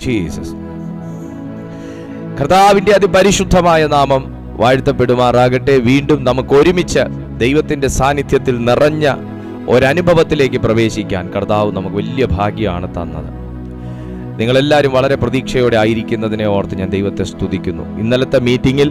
Jesus കർത്താവിന്റെ അതിപരിശുദ്ധമായ നാമം വാഴ്ത്തപ്പെടുമാറാകട്ടെ വീണ്ടും നമുക്ക് ഒരുമിച്ച് ദൈവത്തിന്റെ സാന്നിധ്യത്തിൽ നിറഞ്ഞ ഒരനുഭവത്തിലേക്ക് പ്രവേശിക്കാൻ കർത്താവ് നമുക്ക് വലിയ ഭാഗ്യമാണ് തന്നത് നിങ്ങളെല്ലാവരും വളരെ പ്രതീക്ഷയോടെ ആയിരിക്കുന്നതിനെ ഓർത്ത് ഞാൻ ദൈവത്തെ സ്തുതിക്കുന്നു ഇന്നലത്തെ മീറ്റിങ്ങിൽ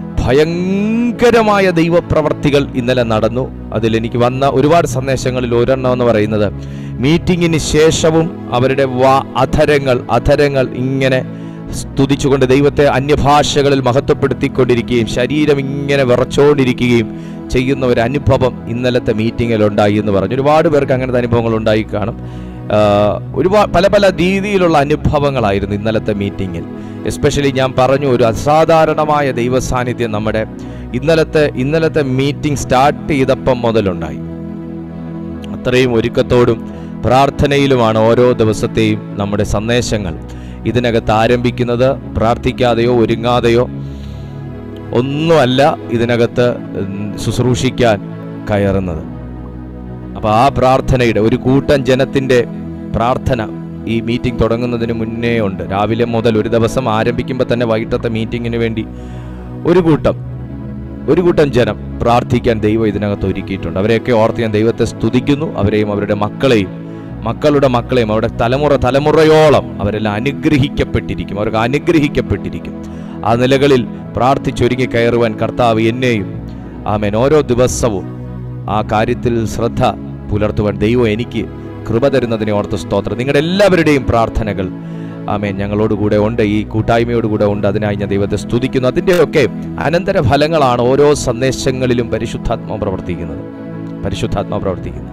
ഭയങ്കരമായ ദൈവപ്രവർത്തികൾ ഇന്നലെ നടന്നു അതിൽ എനിക്ക് വന്ന ഒരുപാട് സന്ദേശങ്ങളിൽ ഒരെണ്ണം എന്ന് പറയുന്നത് മീറ്റിങ്ങിന് ശേഷവും അവരുടെ വാ അധരങ്ങൾ അധരങ്ങൾ ഇങ്ങനെ സ്തുതിച്ചുകൊണ്ട് ദൈവത്തെ അന്യഭാഷകളിൽ മഹത്വപ്പെടുത്തിക്കൊണ്ടിരിക്കുകയും ശരീരം ഇങ്ങനെ വിറച്ചുകൊണ്ടിരിക്കുകയും ചെയ്യുന്ന ഒരു അനുഭവം ഇന്നലത്തെ മീറ്റിങ്ങിൽ ഉണ്ടായി എന്ന് പറഞ്ഞു ഒരുപാട് പേർക്ക് അങ്ങനത്തെ അനുഭവങ്ങൾ ഉണ്ടായി കാണും ആഹ് ഒരുപാട് പല പല രീതിയിലുള്ള അനുഭവങ്ങളായിരുന്നു ഇന്നലത്തെ മീറ്റിങ്ങിൽ എസ്പെഷ്യലി ഞാൻ പറഞ്ഞു ഒരു അസാധാരണമായ ദൈവ സാന്നിധ്യം നമ്മുടെ ഇന്നലത്തെ ഇന്നലത്തെ മീറ്റിംഗ് സ്റ്റാർട്ട് ചെയ്തപ്പം മുതലുണ്ടായി അത്രയും ഒരുക്കത്തോടും പ്രാർത്ഥനയിലുമാണ് ഓരോ ദിവസത്തെയും നമ്മുടെ സന്ദേശങ്ങൾ ഇതിനകത്ത് ആരംഭിക്കുന്നത് പ്രാർത്ഥിക്കാതെയോ ഒരുങ്ങാതെയോ ഒന്നുമല്ല ഇതിനകത്ത് ഉം, ശുശ്രൂഷിക്കാൻ കയറുന്നത് അപ്പോൾ ആ പ്രാർത്ഥനയുടെ ഒരു കൂട്ടം ജനത്തിൻ്റെ പ്രാർത്ഥന ഈ മീറ്റിംഗ് തുടങ്ങുന്നതിന് മുന്നേ ഉണ്ട് രാവിലെ മുതൽ ഒരു ദിവസം ആരംഭിക്കുമ്പോൾ തന്നെ വൈകിട്ടത്തെ മീറ്റിങ്ങിന് വേണ്ടി ഒരു കൂട്ടം ഒരു കൂട്ടം ജനം പ്രാർത്ഥിക്കാൻ ദൈവം ഇതിനകത്ത് ഒരുക്കിയിട്ടുണ്ട് അവരെയൊക്കെ ഓർത്ത് ഞാൻ ദൈവത്തെ സ്തുതിക്കുന്നു അവരെയും അവരുടെ മക്കളെയും മക്കളുടെ മക്കളെയും അവരുടെ തലമുറ തലമുറയോളം അവരെല്ലാം അനുഗ്രഹിക്കപ്പെട്ടിരിക്കും അവർക്ക് അനുഗ്രഹിക്കപ്പെട്ടിരിക്കും ആ നിലകളിൽ പ്രാർത്ഥിച്ചൊരുങ്ങി കയറുവാൻ കർത്താവ് എന്നെയും ആമേൻ ഓരോ ദിവസവും ആ കാര്യത്തിൽ ശ്രദ്ധ പുലർത്തുവാൻ ദൈവം എനിക്ക് കൃപ തരുന്നതിനെ ഓർത്ത് സ്തോത്രം നിങ്ങളുടെ എല്ലാവരുടെയും പ്രാർത്ഥനകൾ ആമേൻ ഞങ്ങളോട് കൂടെ ഉണ്ട് ഈ കൂട്ടായ്മയോട് കൂടെ ഉണ്ട് അതിനായി ഞാൻ ദൈവത്തെ സ്തുതിക്കുന്നു അതിൻ്റെയൊക്കെ അനന്തര ഫലങ്ങളാണ് ഓരോ സന്ദേശങ്ങളിലും പരിശുദ്ധാത്മാവ് പ്രവർത്തിക്കുന്നത് പരിശുദ്ധാത്മാവ് പ്രവർത്തിക്കുന്നത്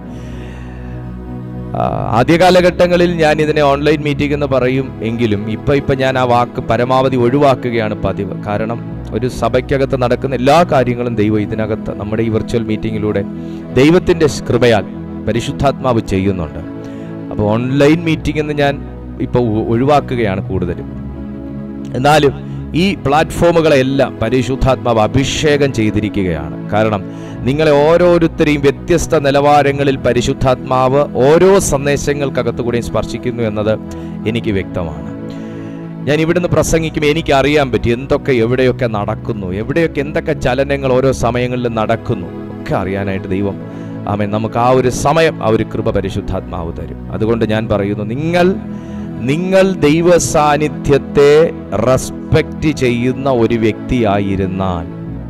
ആ, ആദ്യ കാലഘട്ടങ്ങളിൽ ഞാൻ ഇതിനെ ഓൺലൈൻ മീറ്റിംഗ് എന്ന് പറയും എങ്കിലും ഇപ്പം ഇപ്പം ഞാൻ ആ വാക്ക് പരമാവധി ഒഴിവാക്കുകയാണ് പതിവ് കാരണം ഒരു സഭയ്ക്കകത്ത് നടക്കുന്ന എല്ലാ കാര്യങ്ങളും ദൈവം ഇതിനകത്ത് നമ്മുടെ ഈ വെർച്വൽ മീറ്റിങ്ങിലൂടെ ദൈവത്തിൻ്റെ കൃപയാൽ പരിശുദ്ധാത്മാവ് ചെയ്യുന്നുണ്ട് അപ്പോൾ ഓൺലൈൻ മീറ്റിംഗ് എന്ന് ഞാൻ ഇപ്പോൾ ഒഴിവാക്കുകയാണ് കൂടുതലും എന്നാലും ഈ പ്ലാറ്റ്ഫോമുകളെല്ലാം പരിശുദ്ധാത്മാവ് അഭിഷേകം ചെയ്തിരിക്കുകയാണ് കാരണം നിങ്ങളെ ഓരോരുത്തരെയും വ്യത്യസ്ത നിലവാരങ്ങളിൽ പരിശുദ്ധാത്മാവ് ഓരോ സന്ദേശങ്ങൾക്കകത്തുകൂടെയും സ്പർശിക്കുന്നു എന്നത് എനിക്ക് വ്യക്തമാണ് ഞാൻ ഇവിടുന്ന് പ്രസംഗിക്കുമ്പോൾ എനിക്ക് അറിയാൻ പറ്റി എന്തൊക്കെ എവിടെയൊക്കെ നടക്കുന്നു എവിടെയൊക്കെ എന്തൊക്കെ ചലനങ്ങൾ ഓരോ സമയങ്ങളിലും നടക്കുന്നു ഒക്കെ അറിയാനായിട്ട് ദൈവം ആമേ നമുക്ക് ആ ഒരു സമയം ആ ഒരു കൃപ പരിശുദ്ധാത്മാവ് തരും അതുകൊണ്ട് ഞാൻ പറയുന്നു നിങ്ങൾ നിങ്ങൾ ദൈവ സാന്നിധ്യത്തെ റെസ്പെക്റ്റ് ചെയ്യുന്ന ഒരു വ്യക്തിയായിരുന്നാൽ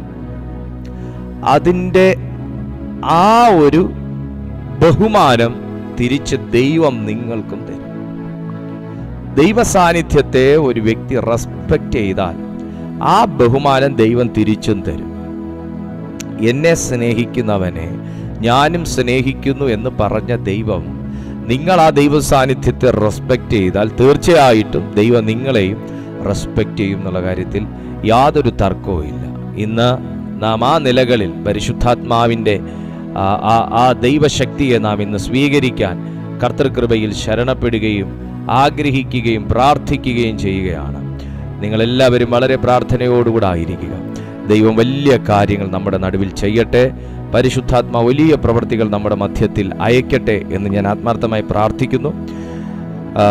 അതിൻ്റെ ആ ഒരു ബഹുമാനം തിരിച്ച് ദൈവം നിങ്ങൾക്കും തരും ദൈവ സാന്നിധ്യത്തെ ഒരു വ്യക്തി റെസ്പെക്റ്റ് ചെയ്താൽ ആ ബഹുമാനം ദൈവം തിരിച്ചും തരും എന്നെ സ്നേഹിക്കുന്നവനെ ഞാനും സ്നേഹിക്കുന്നു എന്ന് പറഞ്ഞ ദൈവം നിങ്ങൾ ആ ദൈവ സാന്നിധ്യത്തെ റെസ്പെക്റ്റ് ചെയ്താൽ തീർച്ചയായിട്ടും ദൈവം നിങ്ങളെയും റെസ്പെക്റ്റ് ചെയ്യും എന്നുള്ള കാര്യത്തിൽ യാതൊരു തർക്കവും ഇല്ല ഇന്ന് നാം ആ നിലകളിൽ പരിശുദ്ധാത്മാവിൻ്റെ ആ- ആ- ആ ദൈവശക്തിയെ നാം ഇന്ന് സ്വീകരിക്കാൻ കർത്തൃകൃപയിൽ ശരണപ്പെടുകയും ആഗ്രഹിക്കുകയും പ്രാർത്ഥിക്കുകയും ചെയ്യുകയാണ് നിങ്ങളെല്ലാവരും വളരെ പ്രാർത്ഥനയോടുകൂടെ ആയിരിക്കുക ദൈവം വലിയ കാര്യങ്ങൾ നമ്മുടെ നടുവിൽ ചെയ്യട്ടെ പരിശുദ്ധാത്മ വലിയ പ്രവൃത്തികൾ നമ്മുടെ മധ്യത്തിൽ അയക്കട്ടെ എന്ന് ഞാൻ ആത്മാർത്ഥമായി പ്രാർത്ഥിക്കുന്നു ആ,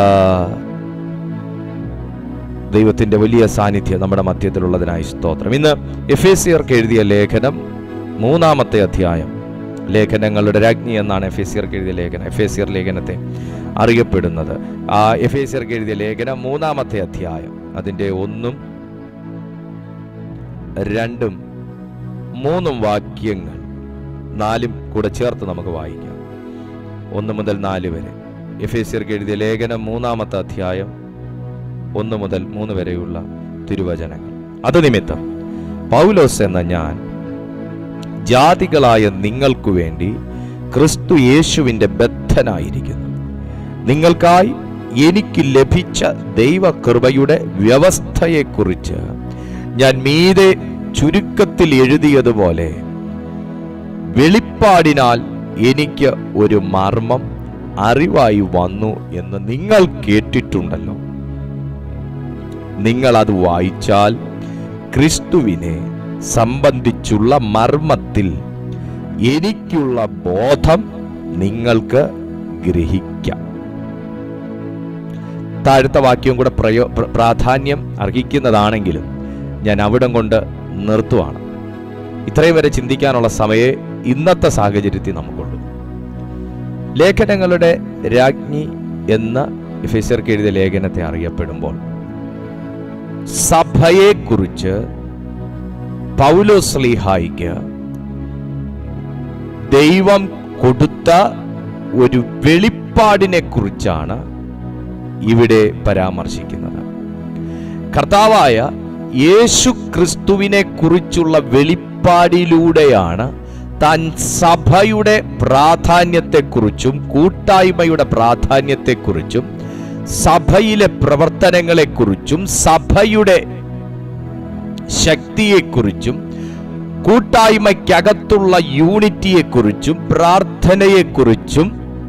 ദൈവത്തിൻ്റെ വലിയ സാന്നിധ്യം നമ്മുടെ മധ്യത്തിലുള്ളതിനായി സ്തോത്രം ഇന്ന് എഫ് എ എഴുതിയ ലേഖനം മൂന്നാമത്തെ അധ്യായം ലേഖനങ്ങളുടെ രാജ്ഞി എന്നാണ് എഫ് എ എഴുതിയ ലേഖനം എഫ് എ ലേഖനത്തെ അറിയപ്പെടുന്നത് ആ എഫ് എ എഴുതിയ ലേഖനം മൂന്നാമത്തെ അധ്യായം അതിൻ്റെ ഒന്നും രണ്ടും മൂന്നും വാക്യങ്ങൾ നാലും കൂടെ ചേർത്ത് നമുക്ക് വായിക്കാം ഒന്ന് മുതൽ നാല് വരെ എഫ് എ എഴുതിയ ലേഖനം മൂന്നാമത്തെ അധ്യായം ഒന്ന് മുതൽ മൂന്ന് വരെയുള്ള തിരുവചനങ്ങൾ അത് നിമിത്തം പൗലോസ് എന്ന ഞാൻ ജാതികളായ നിങ്ങൾക്കു വേണ്ടി ക്രിസ്തു യേശുവിൻ്റെ ബദ്ധനായിരിക്കുന്നു നിങ്ങൾക്കായി എനിക്ക് ലഭിച്ച ദൈവകൃപയുടെ വ്യവസ്ഥയെക്കുറിച്ച് ഞാൻ മീതെ ചുരുക്കത്തിൽ എഴുതിയതുപോലെ വെളിപ്പാടിനാൽ എനിക്ക് ഒരു മർമ്മം അറിവായി വന്നു എന്ന് നിങ്ങൾ കേട്ടിട്ടുണ്ടല്ലോ നിങ്ങൾ അത് വായിച്ചാൽ ക്രിസ്തുവിനെ സംബന്ധിച്ചുള്ള മർമ്മത്തിൽ എനിക്കുള്ള ബോധം നിങ്ങൾക്ക് ഗ്രഹിക്കാം താഴത്തെ വാക്യവും കൂടെ പ്രയോ പ്ര- പ്രാധാന്യം അർഹിക്കുന്നതാണെങ്കിലും ഞാൻ അവിടം കൊണ്ട് നിർത്തുവാണ് ഇത്രയും വരെ ചിന്തിക്കാനുള്ള സമയേ ഇന്നത്തെ സാഹചര്യത്തിൽ നമുക്കുള്ളൂ ലേഖനങ്ങളുടെ രാജ്ഞി എന്ന എഫേസ്യർക്ക് എഴുതിയ ലേഖനത്തെ അറിയപ്പെടുമ്പോൾ സഭയെക്കുറിച്ച് പൗലോസ്ലീഹായിക്ക് ദൈവം കൊടുത്ത ഒരു വെളിപ്പാടിനെ കുറിച്ചാണ് ഇവിടെ പരാമർശിക്കുന്നത് കർത്താവായ യേശു ക്രിസ്തുവിനെ കുറിച്ചുള്ള വെളിപ്പാടിലൂടെയാണ് താൻ സഭയുടെ പ്രാധാന്യത്തെക്കുറിച്ചും കൂട്ടായ്മയുടെ പ്രാധാന്യത്തെക്കുറിച്ചും സഭയിലെ പ്രവർത്തനങ്ങളെക്കുറിച്ചും സഭയുടെ ശക്തിയെക്കുറിച്ചും കൂട്ടായ്മയ്ക്കകത്തുള്ള യൂണിറ്റിയെക്കുറിച്ചും പ്രാർത്ഥനയെക്കുറിച്ചും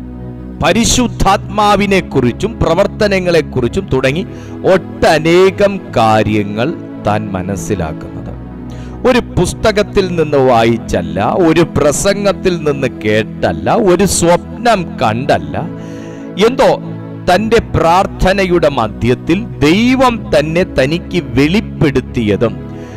പരിശുദ്ധാത്മാവിനെക്കുറിച്ചും പ്രവർത്തനങ്ങളെക്കുറിച്ചും തുടങ്ങി ഒട്ടനേകം കാര്യങ്ങൾ താൻ മനസ്സിലാക്കുന്നത് ഒരു പുസ്തകത്തിൽ നിന്ന് വായിച്ചല്ല ഒരു പ്രസംഗത്തിൽ നിന്ന് കേട്ടല്ല ഒരു സ്വപ്നം കണ്ടല്ല എന്തോ തൻ്റെ പ്രാർത്ഥനയുടെ മധ്യത്തിൽ ദൈവം തന്നെ തനിക്ക് വെളിപ്പെടുത്തിയതും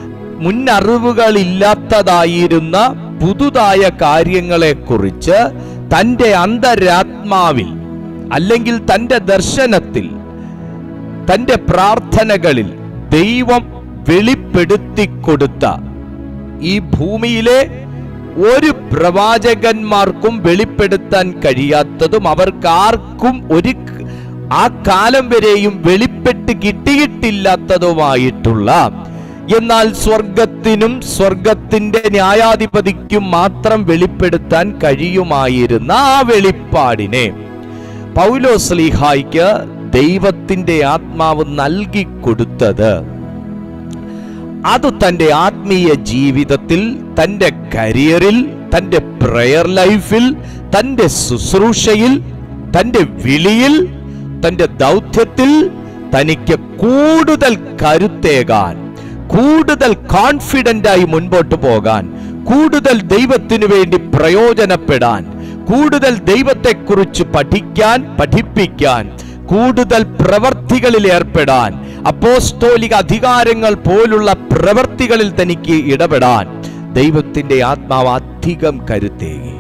മുന്നറിവുകളില്ലാത്തതായിരുന്ന പുതുതായ കാര്യങ്ങളെക്കുറിച്ച് തൻ്റെ അന്തരാത്മാവിൽ അല്ലെങ്കിൽ തൻ്റെ ദർശനത്തിൽ തൻ്റെ പ്രാർത്ഥനകളിൽ ദൈവം വെളിപ്പെടുത്തി കൊടുത്ത ഈ ഭൂമിയിലെ ഒരു പ്രവാചകന്മാർക്കും വെളിപ്പെടുത്താൻ കഴിയാത്തതും അവർക്കാർക്കും ഒരു ക- ആ കാലം വരെയും വെളിപ്പെട്ട് കിട്ടിയിട്ടില്ലാത്തതുമായിട്ടുള്ള എന്നാൽ സ്വർഗത്തിനും സ്വർഗത്തിന്റെ ന്യായാധിപതിക്കും മാത്രം വെളിപ്പെടുത്താൻ കഴിയുമായിരുന്ന ആ വെളിപ്പാടിനെ പൗലോസ്ലീഹായ്ക്ക് ദൈവത്തിന്റെ ആത്മാവ് നൽകി കൊടുത്തത് അത് തൻ്റെ ആത്മീയ ജീവിതത്തിൽ തൻ്റെ കരിയറിൽ തൻ്റെ പ്രയർ ലൈഫിൽ തൻ്റെ ശുശ്രൂഷയിൽ തൻ്റെ വിളിയിൽ തൻ്റെ ദൗത്യത്തിൽ തനിക്ക് കൂടുതൽ കരുത്തേകാൻ കൂടുതൽ കോൺഫിഡൻ്റ് ആയി മുൻപോട്ട് പോകാൻ കൂടുതൽ ദൈവത്തിനു വേണ്ടി പ്രയോജനപ്പെടാൻ കൂടുതൽ ദൈവത്തെക്കുറിച്ച് പഠിക്കാൻ പഠിപ്പിക്കാൻ കൂടുതൽ പ്രവർത്തികളിൽ ഏർപ്പെടാൻ അപ്പോസ്തോലിക അധികാരങ്ങൾ പോലുള്ള പ്രവർത്തികളിൽ തനിക്ക് ഇടപെടാൻ ദൈവത്തിന്റെ ആത്മാവ് അധികം കരുത്തേകി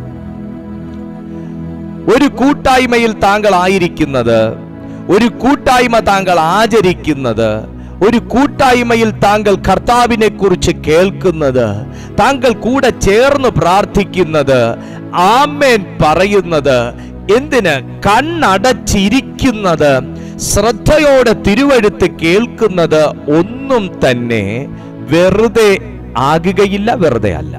ഒരു കൂട്ടായ്മയിൽ താങ്കൾ ആയിരിക്കുന്നത് ഒരു കൂട്ടായ്മ താങ്കൾ ആചരിക്കുന്നത് ഒരു കൂട്ടായ്മയിൽ താങ്കൾ കർത്താവിനെ കുറിച്ച് കേൾക്കുന്നത് താങ്കൾ കൂടെ ചേർന്ന് പ്രാർത്ഥിക്കുന്നത് ആമേൻ പറയുന്നത് എന്തിന് കണ്ണടച്ചിരിക്കുന്നത് ശ്രദ്ധയോടെ തിരുവഴുത്ത് കേൾക്കുന്നത് ഒന്നും തന്നെ വെറുതെ ആകുകയില്ല വെറുതെ അല്ല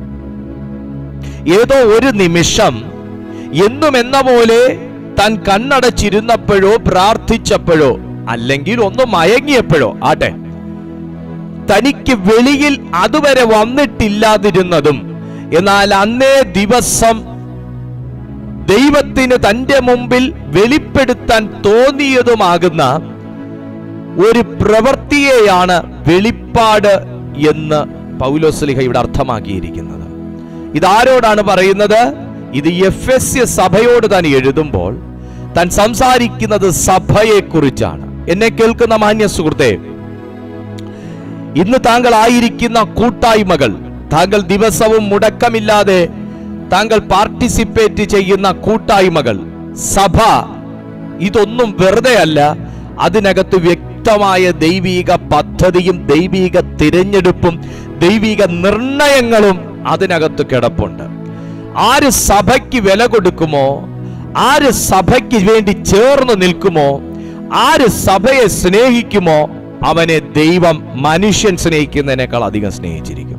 ഏതോ ഒരു നിമിഷം എന്നും എന്ന പോലെ താൻ കണ്ണടച്ചിരുന്നപ്പോഴോ പ്രാർത്ഥിച്ചപ്പോഴോ അല്ലെങ്കിൽ ഒന്ന് മയങ്ങിയപ്പോഴോ ആട്ടെ തനിക്ക് വെളിയിൽ അതുവരെ വന്നിട്ടില്ലാതിരുന്നതും എന്നാൽ അന്നേ ദിവസം ദൈവത്തിന് തന്റെ മുമ്പിൽ വെളിപ്പെടുത്താൻ തോന്നിയതുമാകുന്ന ഒരു പ്രവൃത്തിയെയാണ് വെളിപ്പാട് എന്ന് പൗലോസ്ലിഹ ഇവിടെ അർത്ഥമാക്കിയിരിക്കുന്നത് ഇതാരോടാണ് പറയുന്നത് ഇത് എഫ് എസ് സഭയോട് താൻ എഴുതുമ്പോൾ താൻ സംസാരിക്കുന്നത് സഭയെക്കുറിച്ചാണ് എന്നെ കേൾക്കുന്ന മാന്യ സുഹൃത്തെ ഇന്ന് താങ്കൾ ആയിരിക്കുന്ന കൂട്ടായ്മകൾ താങ്കൾ ദിവസവും മുടക്കമില്ലാതെ താങ്കൾ പാർട്ടിസിപ്പേറ്റ് ചെയ്യുന്ന കൂട്ടായ്മകൾ സഭ ഇതൊന്നും വെറുതെ അല്ല അതിനകത്ത് വ്യക്തമായ ദൈവീക പദ്ധതിയും ദൈവീക തിരഞ്ഞെടുപ്പും ദൈവീക നിർണയങ്ങളും അതിനകത്ത് കിടപ്പുണ്ട് ആര് സഭയ്ക്ക് വില കൊടുക്കുമോ ആര് സഭയ്ക്ക് വേണ്ടി ചേർന്ന് നിൽക്കുമോ ആര് സഭയെ സ്നേഹിക്കുമോ അവനെ ദൈവം മനുഷ്യൻ സ്നേഹിക്കുന്നതിനേക്കാൾ അധികം സ്നേഹിച്ചിരിക്കും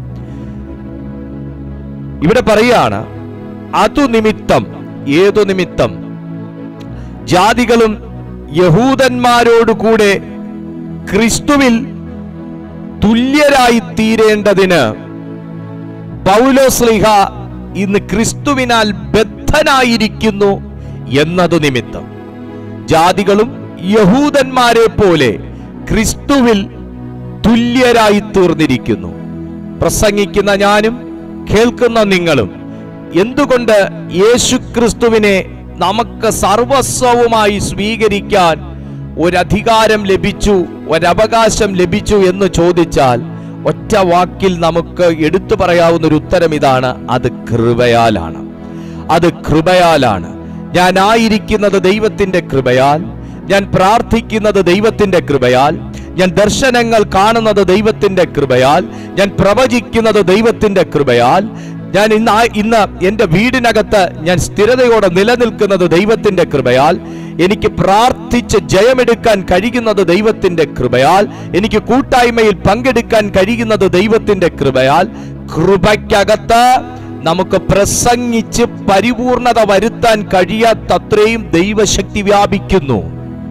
ഇവിടെ പറയാണ് അതു നിമിത്തം ഏതു നിമിത്തം ജാതികളും യഹൂദന്മാരോടുകൂടെ ക്രിസ്തുവിൽ തുല്യരായി തീരേണ്ടതിന് പൗലോസ്ലിഹ ഇന്ന് ക്രിസ്തുവിനാൽ ബദ്ധനായിരിക്കുന്നു എന്നതു നിമിത്തം ജാതികളും യഹൂദന്മാരെ പോലെ ക്രിസ്തുവിൽ തുല്യരായി തീർന്നിരിക്കുന്നു പ്രസംഗിക്കുന്ന ഞാനും കേൾക്കുന്ന നിങ്ങളും എന്തുകൊണ്ട് യേശു ക്രിസ്തുവിനെ നമുക്ക് സർവസ്വവുമായി സ്വീകരിക്കാൻ ഒരധികാരം ലഭിച്ചു ഒരവകാശം ലഭിച്ചു എന്ന് ചോദിച്ചാൽ ഒറ്റ വാക്കിൽ നമുക്ക് എടുത്തു പറയാവുന്ന ഒരു ഉത്തരം ഇതാണ് അത് കൃപയാലാണ് അത് കൃപയാലാണ് ഞാൻ ആയിരിക്കുന്നത് ദൈവത്തിന്റെ കൃപയാൽ ഞാൻ പ്രാർത്ഥിക്കുന്നത് ദൈവത്തിന്റെ കൃപയാൽ ഞാൻ ദർശനങ്ങൾ കാണുന്നത് ദൈവത്തിന്റെ കൃപയാൽ ഞാൻ പ്രവചിക്കുന്നത് ദൈവത്തിന്റെ കൃപയാൽ ഞാൻ ഇന്ന് ആ- ഇന്ന് എൻ്റെ വീടിനകത്ത് ഞാൻ സ്ഥിരതയോടെ നിലനിൽക്കുന്നത് ദൈവത്തിന്റെ കൃപയാൽ എനിക്ക് പ്രാർത്ഥിച്ച് ജയമെടുക്കാൻ കഴിയുന്നത് ദൈവത്തിന്റെ കൃപയാൽ എനിക്ക് കൂട്ടായ്മയിൽ പങ്കെടുക്കാൻ കഴിയുന്നത് ദൈവത്തിന്റെ കൃപയാൽ കൃപയ്ക്കകത്ത് നമുക്ക് പ്രസംഗിച്ച് പരിപൂർണത വരുത്താൻ കഴിയാത്തത്രയും ദൈവശക്തി വ്യാപിക്കുന്നു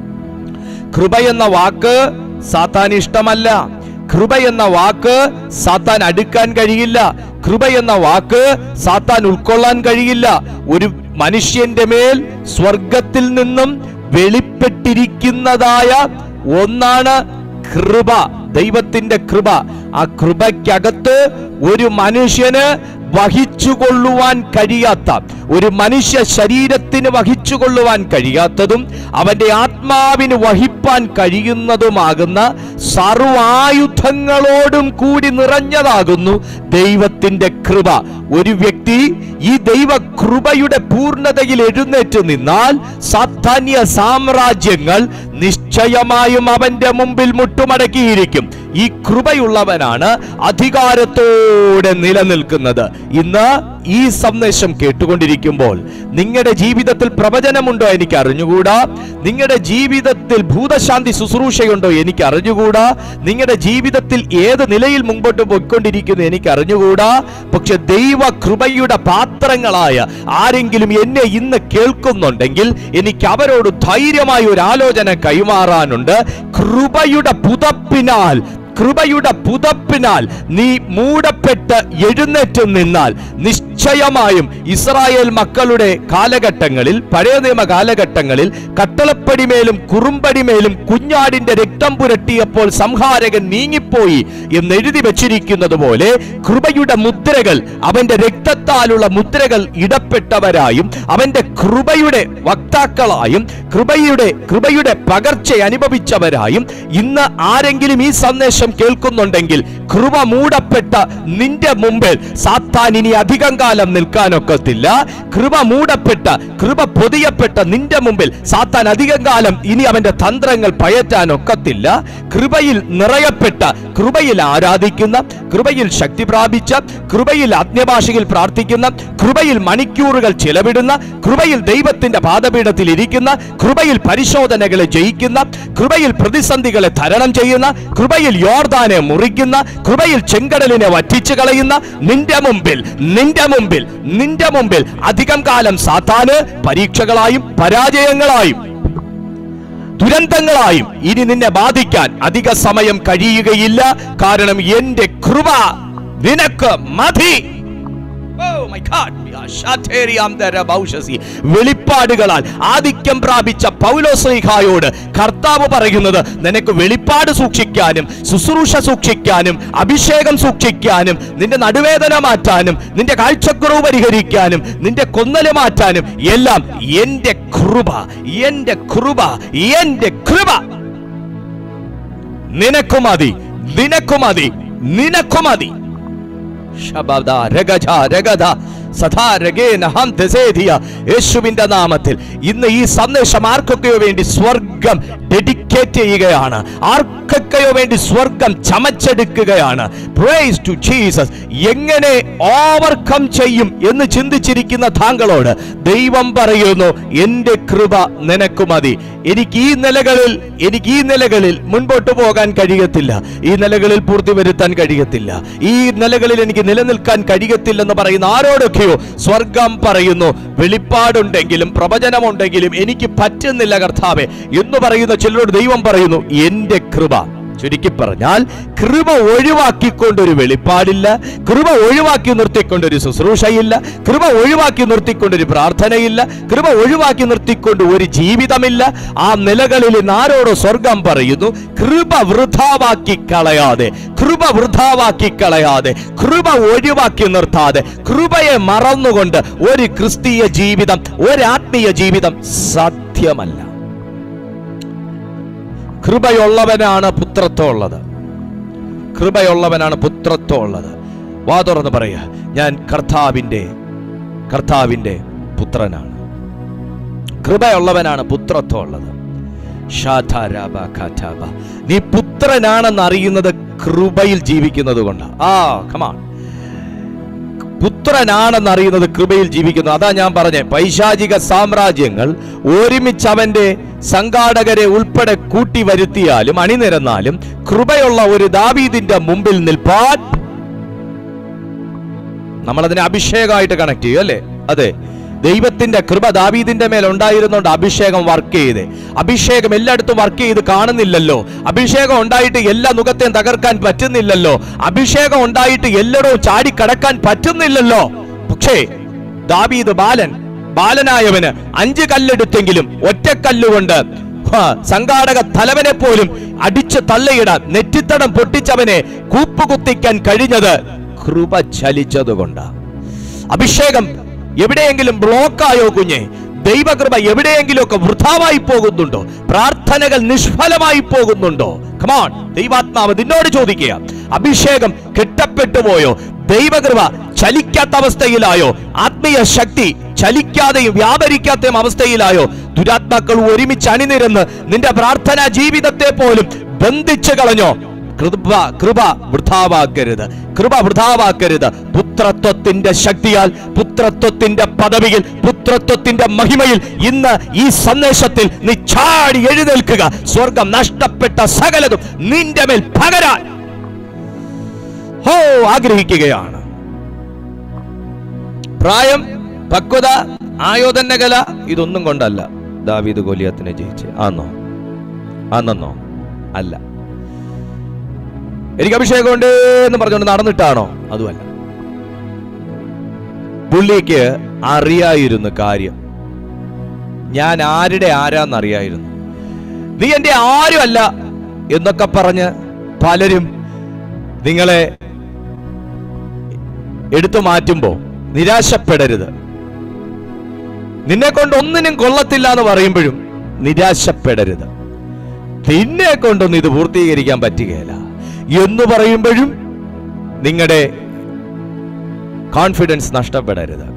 കൃപ എന്ന വാക്ക് സാത്താൻ ഇഷ്ടമല്ല കൃപ എന്ന വാക്ക് സാത്താൻ അടുക്കാൻ കഴിയില്ല കൃപ എന്ന വാക്ക് സാത്താൻ ഉൾക്കൊള്ളാൻ കഴിയില്ല ഒരു മനുഷ്യന്റെ മേൽ സ്വർഗത്തിൽ നിന്നും വെളിപ്പെട്ടിരിക്കുന്നതായ ഒന്നാണ് കൃപ ദൈവത്തിന്റെ കൃപ ആ കൃപയ്ക്കകത്ത് ഒരു മനുഷ്യന് വഹിച്ചുകൊള്ളുവാൻ കഴിയാത്ത ഒരു മനുഷ്യ ശരീരത്തിന് വഹിച്ചുകൊള്ളുവാൻ കഴിയാത്തതും അവന്റെ ആത്മാവിന് വഹിപ്പാൻ കഴിയുന്നതുമാകുന്ന സർവായുധങ്ങളോടും കൂടി നിറഞ്ഞതാകുന്നു ദൈവത്തിന്റെ കൃപ ഒരു വ്യക്തി ഈ ദൈവ കൃപയുടെ പൂർണ്ണതയിൽ എഴുന്നേറ്റ് നിന്നാൽ സാധാന്യ സാമ്രാജ്യങ്ങൾ നിശ്ചയമായും അവന്റെ മുമ്പിൽ മുട്ടുമടക്കിയിരിക്കും ഈ കൃപയുള്ളവനാണ് അധികാരത്തോടെ നിലനിൽക്കുന്നത് ഇന്ന് ഈ സന്ദേശം കേട്ടുകൊണ്ടിരിക്കുമ്പോൾ നിങ്ങളുടെ ജീവിതത്തിൽ പ്രവചനമുണ്ടോ എനിക്ക് അറിഞ്ഞുകൂടാ നിങ്ങളുടെ ജീവിതത്തിൽ ഭൂതശാന്തി ശുശ്രൂഷയുണ്ടോ എനിക്ക് അറിഞ്ഞുകൂടാ നിങ്ങളുടെ ജീവിതത്തിൽ ഏത് നിലയിൽ മുമ്പോട്ട് പോയിക്കൊണ്ടിരിക്കുന്നു എനിക്ക് അറിഞ്ഞുകൂടാ പക്ഷെ ദൈവ കൃപയുടെ പാത്രങ്ങളായ ആരെങ്കിലും എന്നെ ഇന്ന് കേൾക്കുന്നുണ്ടെങ്കിൽ എനിക്ക് അവരോട് ധൈര്യമായ ഒരു ആലോചന കൈമാറാനുണ്ട് കൃപയുടെ പുതപ്പിനാൽ കൃപയുടെ പുതപ്പിനാൽ നീ മൂടപ്പെട്ട് എഴുന്നേറ്റ് നിന്നാൽ നിശ്ചയമായും ഇസ്രായേൽ മക്കളുടെ കാലഘട്ടങ്ങളിൽ പഴയ നിയമ കാലഘട്ടങ്ങളിൽ കട്ടളപ്പടിമേലും കുറുമ്പടിമേലും കുഞ്ഞാടിന്റെ രക്തം പുരട്ടിയപ്പോൾ സംഹാരകൻ നീങ്ങിപ്പോയി എന്ന് എഴുതി വച്ചിരിക്കുന്നത് പോലെ കൃപയുടെ മുദ്രകൾ അവന്റെ രക്തത്താലുള്ള മുദ്രകൾ ഇടപെട്ടവരായും അവന്റെ കൃപയുടെ വക്താക്കളായും കൃപയുടെ കൃപയുടെ പകർച്ച അനുഭവിച്ചവരായും ഇന്ന് ആരെങ്കിലും ഈ സന്ദേശം കേൾക്കുന്നുണ്ടെങ്കിൽ കൃപ മൂടപ്പെട്ട നിന്റെ മുമ്പിൽ സാത്താൻ ഇനി അധികം കാലം നിൽക്കാനൊക്കത്തില്ല കൃപ മൂടപ്പെട്ട കൃപ പൊതിയപ്പെട്ട നിന്റെ മുമ്പിൽ സാത്താൻ അധികം കാലം ഇനി അവന്റെ തന്ത്രങ്ങൾ പയറ്റാനൊക്കത്തില്ല കൃപയിൽ നിറയപ്പെട്ട കൃപയിൽ ആരാധിക്കുന്ന കൃപയിൽ ശക്തി പ്രാപിച്ച കൃപയിൽ ആത്മഭാഷയിൽ പ്രാർത്ഥിക്കുന്ന കൃപയിൽ മണിക്കൂറുകൾ ചിലവിടുന്ന കൃപയിൽ ദൈവത്തിന്റെ പാദപീഠത്തിൽ ഇരിക്കുന്ന കൃപയിൽ പരിശോധനകളെ ജയിക്കുന്ന കൃപയിൽ പ്രതിസന്ധികളെ തരണം ചെയ്യുന്ന കൃപയിൽ യോർദാനെ മുറിക്കുന്ന കൃപയിൽ ചെങ്കടലിനെ വറ്റിച്ചു കളയുന്ന നിന്റെ മുമ്പിൽ നിന്റെ മുമ്പിൽ നിന്റെ മുമ്പിൽ അധികം കാലം സാത്താന് പരീക്ഷകളായും പരാജയങ്ങളായും ദുരന്തങ്ങളായും ഇനി നിന്നെ ബാധിക്കാൻ അധിക സമയം കഴിയുകയില്ല കാരണം എന്റെ കൃപ നിനക്ക് മതി Oh my God. വെളിപ്പാടുകളാൽ ആധിക്യം പ്രാപിച്ച പൗലോസ്ലിഹായോട് കർത്താവ് പറയുന്നത് നിനക്ക് വെളിപ്പാട് സൂക്ഷിക്കാനും ശുശ്രൂഷ സൂക്ഷിക്കാനും അഭിഷേകം സൂക്ഷിക്കാനും നിന്റെ നടുവേദന മാറ്റാനും നിന്റെ കാഴ്ചക്കുറവ് പരിഹരിക്കാനും നിന്റെ കൊന്നല് മാറ്റാനും എല്ലാം എന്റെ കൃപ എന്റെ കൃപ എന്റെ കൃപ നിനക്കു മതി നിനക്കു മതി നിനക്കു മതി ശബദ രഗജ രഗധ സദാ രഗേന ഹം തെസേധിയ യേശുവിന്റെ നാമത്തിൽ ഇന്ന് ഈ സന്ദേശം ആർക്കൊക്കെയോ വേണ്ടി സ്വർഗം ഡെഡിക്കേറ്റ് ചെയ്യുകയാണ് ആർക്കൊക്കെയോ വേണ്ടി സ്വർഗം ചമച്ചെടുക്കുകയാണ് പ്രൈസ് ടു ജീസസ് എങ്ങനെ ഓവർകം ചെയ്യും എന്ന് ചിന്തിച്ചിരിക്കുന്ന താങ്കളോട് ദൈവം പറയുന്നു എൻ്റെ കൃപ നിനക്ക് മതി എനിക്ക് ഈ നിലകളിൽ എനിക്ക് ഈ നിലകളിൽ മുൻപോട്ട് പോകാൻ കഴിയത്തില്ല ഈ നിലകളിൽ പൂർത്തി വരുത്താൻ കഴിയത്തില്ല ഈ നിലകളിൽ എനിക്ക് നിലനിൽക്കാൻ കഴിയത്തില്ലെന്ന് പറയുന്ന ആരോടൊക്കെയോ സ്വർഗം പറയുന്നു വെളിപ്പാടുണ്ടെങ്കിലും പ്രവചനമുണ്ടെങ്കിലും എനിക്ക് പറ്റുന്നില്ല കർത്താവെ എന്ന് പറയുന്ന ചിലരോട് ദൈവം പറയുന്നു എൻ്റെ കൃപ ചുരുക്കി പറഞ്ഞാൽ കൃപ ഒഴിവാക്കിക്കൊണ്ടൊരു വെളിപ്പാടില്ല കൃപ ഒഴിവാക്കി നിർത്തിക്കൊണ്ടൊരു ശുശ്രൂഷയില്ല കൃപ ഒഴിവാക്കി നിർത്തിക്കൊണ്ടൊരു പ്രാർത്ഥനയില്ല കൃപ ഒഴിവാക്കി നിർത്തിക്കൊണ്ട് ഒരു ജീവിതമില്ല ആ നിലകളിൽ ഇന്ന് ആരോട് സ്വർഗം പറയുന്നു കൃപ വൃഥാവാക്കി കളയാതെ കൃപ വൃഥാവാക്കി കളയാതെ കൃപ ഒഴിവാക്കി നിർത്താതെ കൃപയെ മറന്നുകൊണ്ട് ഒരു ക്രിസ്തീയ ജീവിതം ഒരു ആത്മീയ ജീവിതം സാധ്യമല്ല കൃപയുള്ളവനാണ് പുത്രത്വം ഉള്ളത് കൃപയുള്ളവനാണ് പുത്രത്വം ഉള്ളത് വാ തുറന്ന് പറയുക ഞാൻ കർത്താവിൻ്റെ കർത്താവിൻ്റെ പുത്രനാണ് കൃപയുള്ളവനാണ് പുത്രത്വം ഉള്ളത് ഷാധാരാബ ഖാറ്റാബ. നീ പുത്രനാണെന്ന് അറിയുന്നത് കൃപയിൽ ജീവിക്കുന്നത് കൊണ്ട് ആ കമാൺ പുത്രനാണെന്ന് അറിയുന്നത് കൃപയിൽ ജീവിക്കുന്നു അതാ ഞാൻ പറഞ്ഞേ പൈശാചിക സാമ്രാജ്യങ്ങൾ ഒരുമിച്ച് അവന്റെ സംഘാടകരെ ഉൾപ്പെടെ കൂട്ടി വരുത്തിയാലും അണിനിരന്നാലും കൃപയുള്ള ഒരു ദാവീദിന്റെ മുമ്പിൽ നിൽപ്പാൻ നമ്മളതിനെ അഭിഷേകമായിട്ട് കണക്ട് ചെയ്യും അല്ലേ അതെ ദൈവത്തിന്റെ കൃപ ദാവീദിന്റെ മേൽ ഉണ്ടായിരുന്നോണ്ട് അഭിഷേകം വർക്ക് ചെയ്ത് അഭിഷേകം എല്ലായിടത്തും വർക്ക് ചെയ്ത് കാണുന്നില്ലല്ലോ അഭിഷേകം ഉണ്ടായിട്ട് എല്ലാ മുഖത്തെയും തകർക്കാൻ പറ്റുന്നില്ലല്ലോ അഭിഷേകം ഉണ്ടായിട്ട് എല്ലായിടവും ചാടിക്കടക്കാൻ പറ്റുന്നില്ലല്ലോ പക്ഷേ ദാവീദ് ബാലൻ ബാലനായവന് അഞ്ച് കല്ലെടുത്തെങ്കിലും ഒറ്റക്കല്ലുകൊണ്ട് ഹാ, സംഘാടക തലവനെ പോലും അടിച്ചു തള്ളിയിടാൻ നെറ്റിത്തടം പൊട്ടിച്ചവനെ കൂപ്പുകുത്തിക്കാൻ കഴിഞ്ഞത് കൃപ ചലിച്ചതുകൊണ്ടാണ് അഭിഷേകം എവിടെയെങ്കിലും ബ്ലോക്കായോ കുഞ്ഞെ ദൈവകൃപ എവിടെയെങ്കിലുമൊക്കെ വൃഥാവായി പോകുന്നുണ്ടോ പ്രാർത്ഥനകൾ നിഷ്ഫലമായി പോകുന്നുണ്ടോ കമാൺ ദൈവാത്മാവ് നിന്നോട് ചോദിക്കുക അഭിഷേകം കെട്ടപ്പെട്ടു പോയോ ദൈവകൃപ ചലിക്കാത്ത അവസ്ഥയിലായോ ആത്മീയ ശക്തി ചലിക്കാതെയും വ്യാപരിക്കാത്തയും അവസ്ഥയിലായോ ദുരാത്മാക്കൾ ഒരുമിച്ച് അണിനിരന്ന് നിന്റെ പ്രാർത്ഥനാ ജീവിതത്തെ പോലും ബന്ധിച്ചു കളഞ്ഞോ കൃപ കൃപ വൃഥാവാക്കരുത് കൃപ വൃഥാവാക്കരുത് പുത്രത്വത്തിന്റെ ശക്തിയാൽ പുത്രത്വത്തിന്റെ പദവിയിൽ പുത്രത്വത്തിന്റെ മഹിമയിൽ ഇന്ന് ഈ സന്ദേശത്തിൽ നീ ചാടി എഴുന്നേൽക്കുക സ്വർഗം നഷ്ടപ്പെട്ട സകലതും നിന്റെ മേൽ പകരാൻ ഹോ ആഗ്രഹിക്കുകയാണ് പ്രായം പക്വത ആയോധന കല ഇതൊന്നും കൊണ്ടല്ല ദാവീദ് ഗോലിയാത്തിനെ ജയിച്ച് ആന്നോ ആന്നോ അല്ല എനിക്ക് അഭിഷേകമുണ്ട് എന്ന് പറഞ്ഞുകൊണ്ട് നടന്നിട്ടാണോ അതുമല്ല പുള്ളിക്ക് അറിയായിരുന്നു കാര്യം ഞാൻ ആരുടെ ആരാന്നറിയായിരുന്നു നീ എന്റെ ആരുമല്ല എന്നൊക്കെ പറഞ്ഞ് പലരും നിങ്ങളെ എടുത്തു മാറ്റുമ്പോ നിരാശപ്പെടരുത് നിന്നെ കൊണ്ട് ഒന്നിനും കൊള്ളത്തില്ല എന്ന് പറയുമ്പോഴും നിരാശപ്പെടരുത് നിന്നെ കൊണ്ടൊന്നും ഇത് പൂർത്തീകരിക്കാൻ പറ്റുകയില്ല എന്ന് പറയുമ്പോഴും നിങ്ങളുടെ കോൺഫിഡൻസ് നഷ്ടപ്പെടരുത്